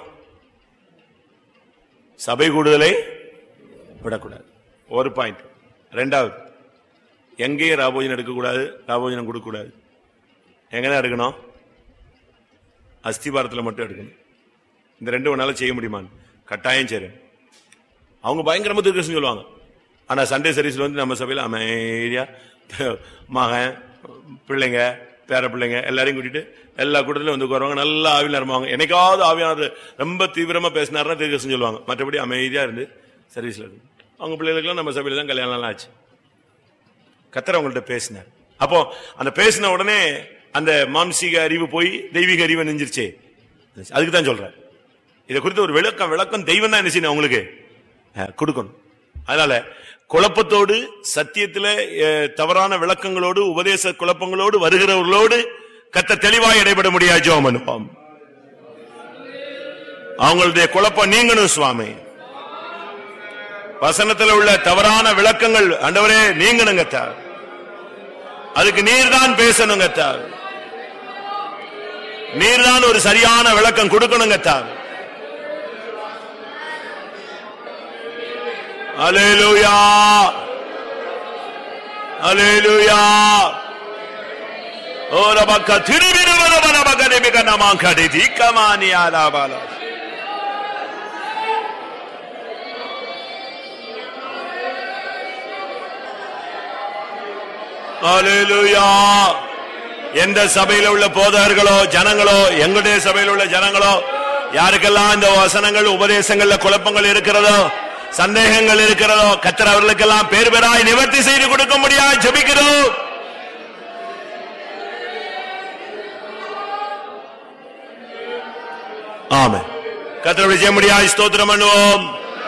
Speaker 1: சபை கூடுதலை விடக்கூடாது ஒரு பாயிண்ட் ரெண்டாவது எங்கேயும் ராபோஜனம் எடுக்கக்கூடாது ராபோஜனம் கொடுக்கக்கூடாது எங்கதான் எடுக்கணும் அஸ்திபாரத்தில் மட்டும் எடுக்கணும் இந்த ரெண்டு உன்னால செய்ய முடியுமான்னு கட்டாயம் சரி அவங்க பயங்கரமா திருக்கசம் சொல்லுவாங்க ஆனா சண்டே சர்வீஸ்ல வந்து நம்ம சபையில அமைதியா மகன் பிள்ளைங்க பேர பிள்ளைங்க எல்லாரையும் கூட்டிட்டு எல்லா கூட்டத்திலும் வந்து உட்காருவாங்க நல்லா ஆவியில் நிரம்புவாங்க என்னைக்காவது ஆவியானது ரொம்ப தீவிரமா பேசினாருன்னா திருக்கசம் சொல்லுவாங்க மற்றபடி அமைதியா இருந்து சர்வீஸ்ல இருந்து அவங்க பிள்ளைகளுக்கெல்லாம் நம்ம சபையில தான் கல்யாணம் எல்லாம் ஆச்சு கத்தர் அவங்கள்ட்ட பேசினார் அப்போ அந்த பேசின உடனே அந்த மாம்சீக அறிவு போய் தெய்வீக அறிவு நெஞ்சிருச்சே அதுக்கு தான் சொல்றேன் இதை குறித்து ஒரு விளக்கம் விளக்கம் தெய்வம் தான் என்ன செய்யணும் அவங்களுக்கு அஹ், கொடுக்கணும் அதனால குழப்பத்தோடு சத்தியத்துல அஹ், தவறான விளக்கங்களோடு உபதேச குழப்பங்களோடு வருகிறவர்களோடு கத்த தெளிவாய் இடைபட முடியாது ஜோம் அனுப்பம் அவங்களுடைய குழப்பம் நீங்கணும் சுவாமி வசனத்தில் உள்ள தவறான விளக்கங்கள் ஆண்டவரே நீங்கணுங்க தார் அதுக்கு நீர்தான் பேசணுங்க தார் நீர்தான் ஒரு சரியான விளக்கம் கொடுக்கணுங்க தார் அலேலூயா அல்லேலூயா ஓர பக்க திருவிரு வர வர பக்க நிமிக நமாங்கடி தீக்கமானி ஆலாபால அல்லேலூயா எந்த சபையில உள்ள போதகர்களோ ஜனங்களோ எங்களுடைய சபையில் உள்ள ஜனங்களோ யாருக்கெல்லாம் இந்த வசனங்கள் உபதேசங்கள்ல குழப்பங்கள் இருக்கிறதோ சந்தேகங்கள் இருக்கிறதோ கத்தர் அவர்களுக்கெல்லாம் பேர் பேராய் நிவர்த்தி செய்து கொடுக்க முடியாது ஜெபிக்கிறோம் ஆமென் கத்தருடைய செய்ய முடியாது ஸ்தோத்திரம் பண்ணுவோம்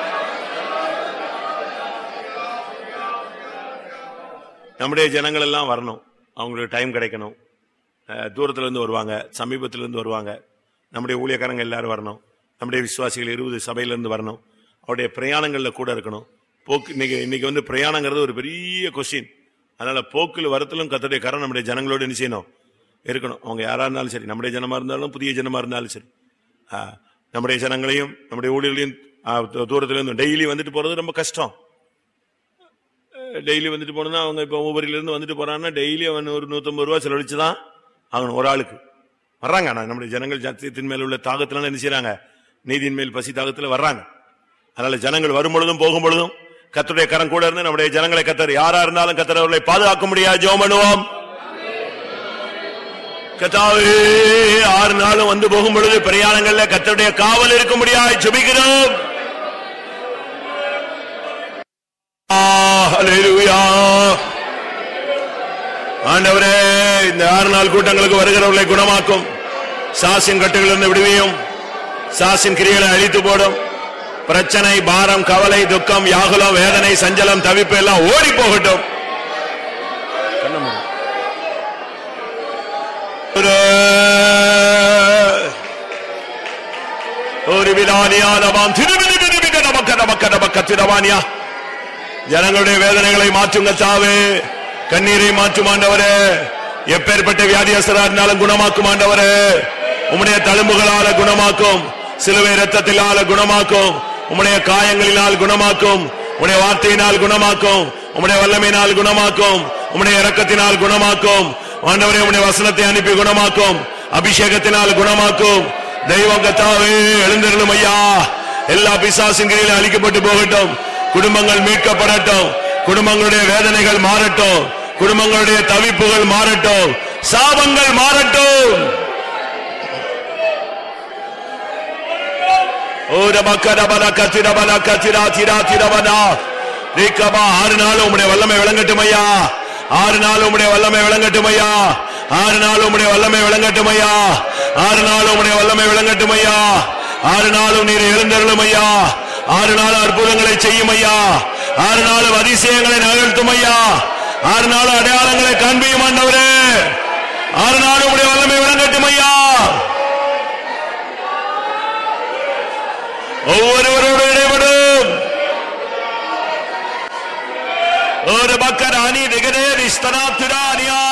Speaker 1: நம்முடைய ஜனங்கள் எல்லாம் வரணும் அவங்களுக்கு டைம் கிடைக்கணும் அஹ், தூரத்துல இருந்து வருவாங்க சமீபத்துல இருந்து வருவாங்க நம்முடைய ஊழியக்காரங்க எல்லாரும் வரணும் நம்முடைய விசுவாசிகள் இருபது சபையில இருந்து வரணும் அவருடைய பிரயாணங்கள்ல கூட இருக்கணும் போக்கு இன்னைக்கு இன்னைக்கு வந்து பிரயாணங்கிறது ஒரு பெரிய கொஸ்டின் அதனால போக்குல வரத்திலும் கத்தருடைய கரம் நம்முடைய ஜனங்களோடு என்ன செய்யணும் இருக்கணும் அவங்க யாரா இருந்தாலும் சரி நம்முடைய ஜனமா இருந்தாலும் புதிய ஜனமா இருந்தாலும் சரி ஆ, நம்முடைய ஜனங்களையும் நம்முடைய ஊழியர்களையும் ஆ, தூ- தூரத்துல இருந்து டெய்லி வந்துட்டு போறது ரொம்ப கஷ்டம் டெய்லி வந்துட்டு போனா அவங்க இப்ப ஊபரில இருந்து வந்துட்டு போறாங்கன்னா டெய்லி அவன் ஒரு நூத்தம்பது ரூபா செலவழிச்சு தான் ஆகணும் ஒரு ஆளுக்கு வர்றாங்க ஆனா நம்முடைய ஜனங்கள் சத்தியத்தின் மேல் உள்ள தாகத்தினால என்ன செய்யறாங்க நீதியின் மேல் பசி தாகத்துல வர்றாங்க அதனால ஜனங்கள் வரும் பொழுதும் போகும் பொழுதும் கத்தருடைய கரம் கூட இருந்து நம்முடைய ஜனங்களை கத்தர் யாரா இருந்தாலும் கத்தர் அவர்களை பாதுகாக்க முடியாது ஜெபம் பண்ணுவோம் கத்தாவே ஆறு நாளும் வந்து போகும் பொழுது பிரயாணங்கள்ல கத்தருடைய காவல் இருக்க முடியாது ஜெபிக்கிறோம் ஆ, ஹல்லேலூயா. ஆண்டவரே இந்த ஆறு நாள் கூட்டங்களுக்கு வருகிறவர்களை குணமாக்கும் சாசின் கட்டுகளிலிருந்து விடுவியும் சாசின் கிரிகளை அழித்து போடும் பிரச்சனை பாரம் கவலை துக்கம் யாகுலம் வேதனை சஞ்சலம் தவிப்பு எல்லாம் ஓடி போகட்டும் கண்ணை மூடு. ஒரு ஒரு விதானியானவாம் திருவிதி திருவிக நமக்க நமக்க நமக்க திரவானியா ஜனங்களுடைய வேதனைகளை மாற்றுங்க தாவே கண்ணீரை மாற்றும் ஆண்டவரே எப்பேற்பட்ட வியாதியஸ்தரா இருந்தாலும் குணமாக்கும் ஆண்டவரே உம்முடைய தழும்புகளால குணமாக்கும் சிலுவை ரத்தத்தினால குணமாக்கும் உம்முடைய காயங்களினால் குணமாக்கும் உம்முடைய வார்த்தையினால் குணமாக்கும் உம்முடைய வல்லமையினால் குணமாக்கும் உம்முடைய இரக்கத்தினால் குணமாக்கும் ஆண்டவரே உம்முடைய வசனத்தை அனுப்பி குணமாக்கும் அபிஷேகத்தினால் குணமாக்கும் தெய்வம் கத்தாவே எழுந்திருளும் ஐயா எல்லா பிசாசின் கீழிலும் அழிக்கப்பட்டு போகட்டும் குடும்பங்கள் மீட்கப்படட்டும் குடும்பங்களுடைய வேதனைகள் மாறட்டும் குடும்பங்களுடைய தவிப்புகள் மாறட்டும் சாபங்கள் மாறட்டும் ஓரபக்கரபல கத்திரபல கத்திரா திரா திரவனா ரீக்கபா ஆறு நாள் உம்முடைய வல்லமை விளங்கட்டும் ஐயா ஆறு நாள் உம்முடைய வல்லமை விளங்கட்டும் ஐயா ஆறு நாள் உம்முடைய வல்லமை விளங்கட்டும் ஐயா ஆறு நாள் உம்முடைய வல்லமை விளங்கட்டும் ஐயா ஆறு நாளும் நீர் எழுந்தருளும் ஐயா ஆறு நாள் அற்புதங்களை செய்யும் ஐயா ஆறு நாளும் அதிசயங்களை நிகழ்த்தும் ஐயா ஆறு நாள் அடையாளங்களை காண்பியும் ஆண்டவரே ஆறு நாள் உம்முடைய வல்லமை விளங்கட்டும் ஐயா ஒவ்வொருவரோடு இடைபடும் ஒரு பக்கர் அணி திகரே நிஸ்தனா திரானியா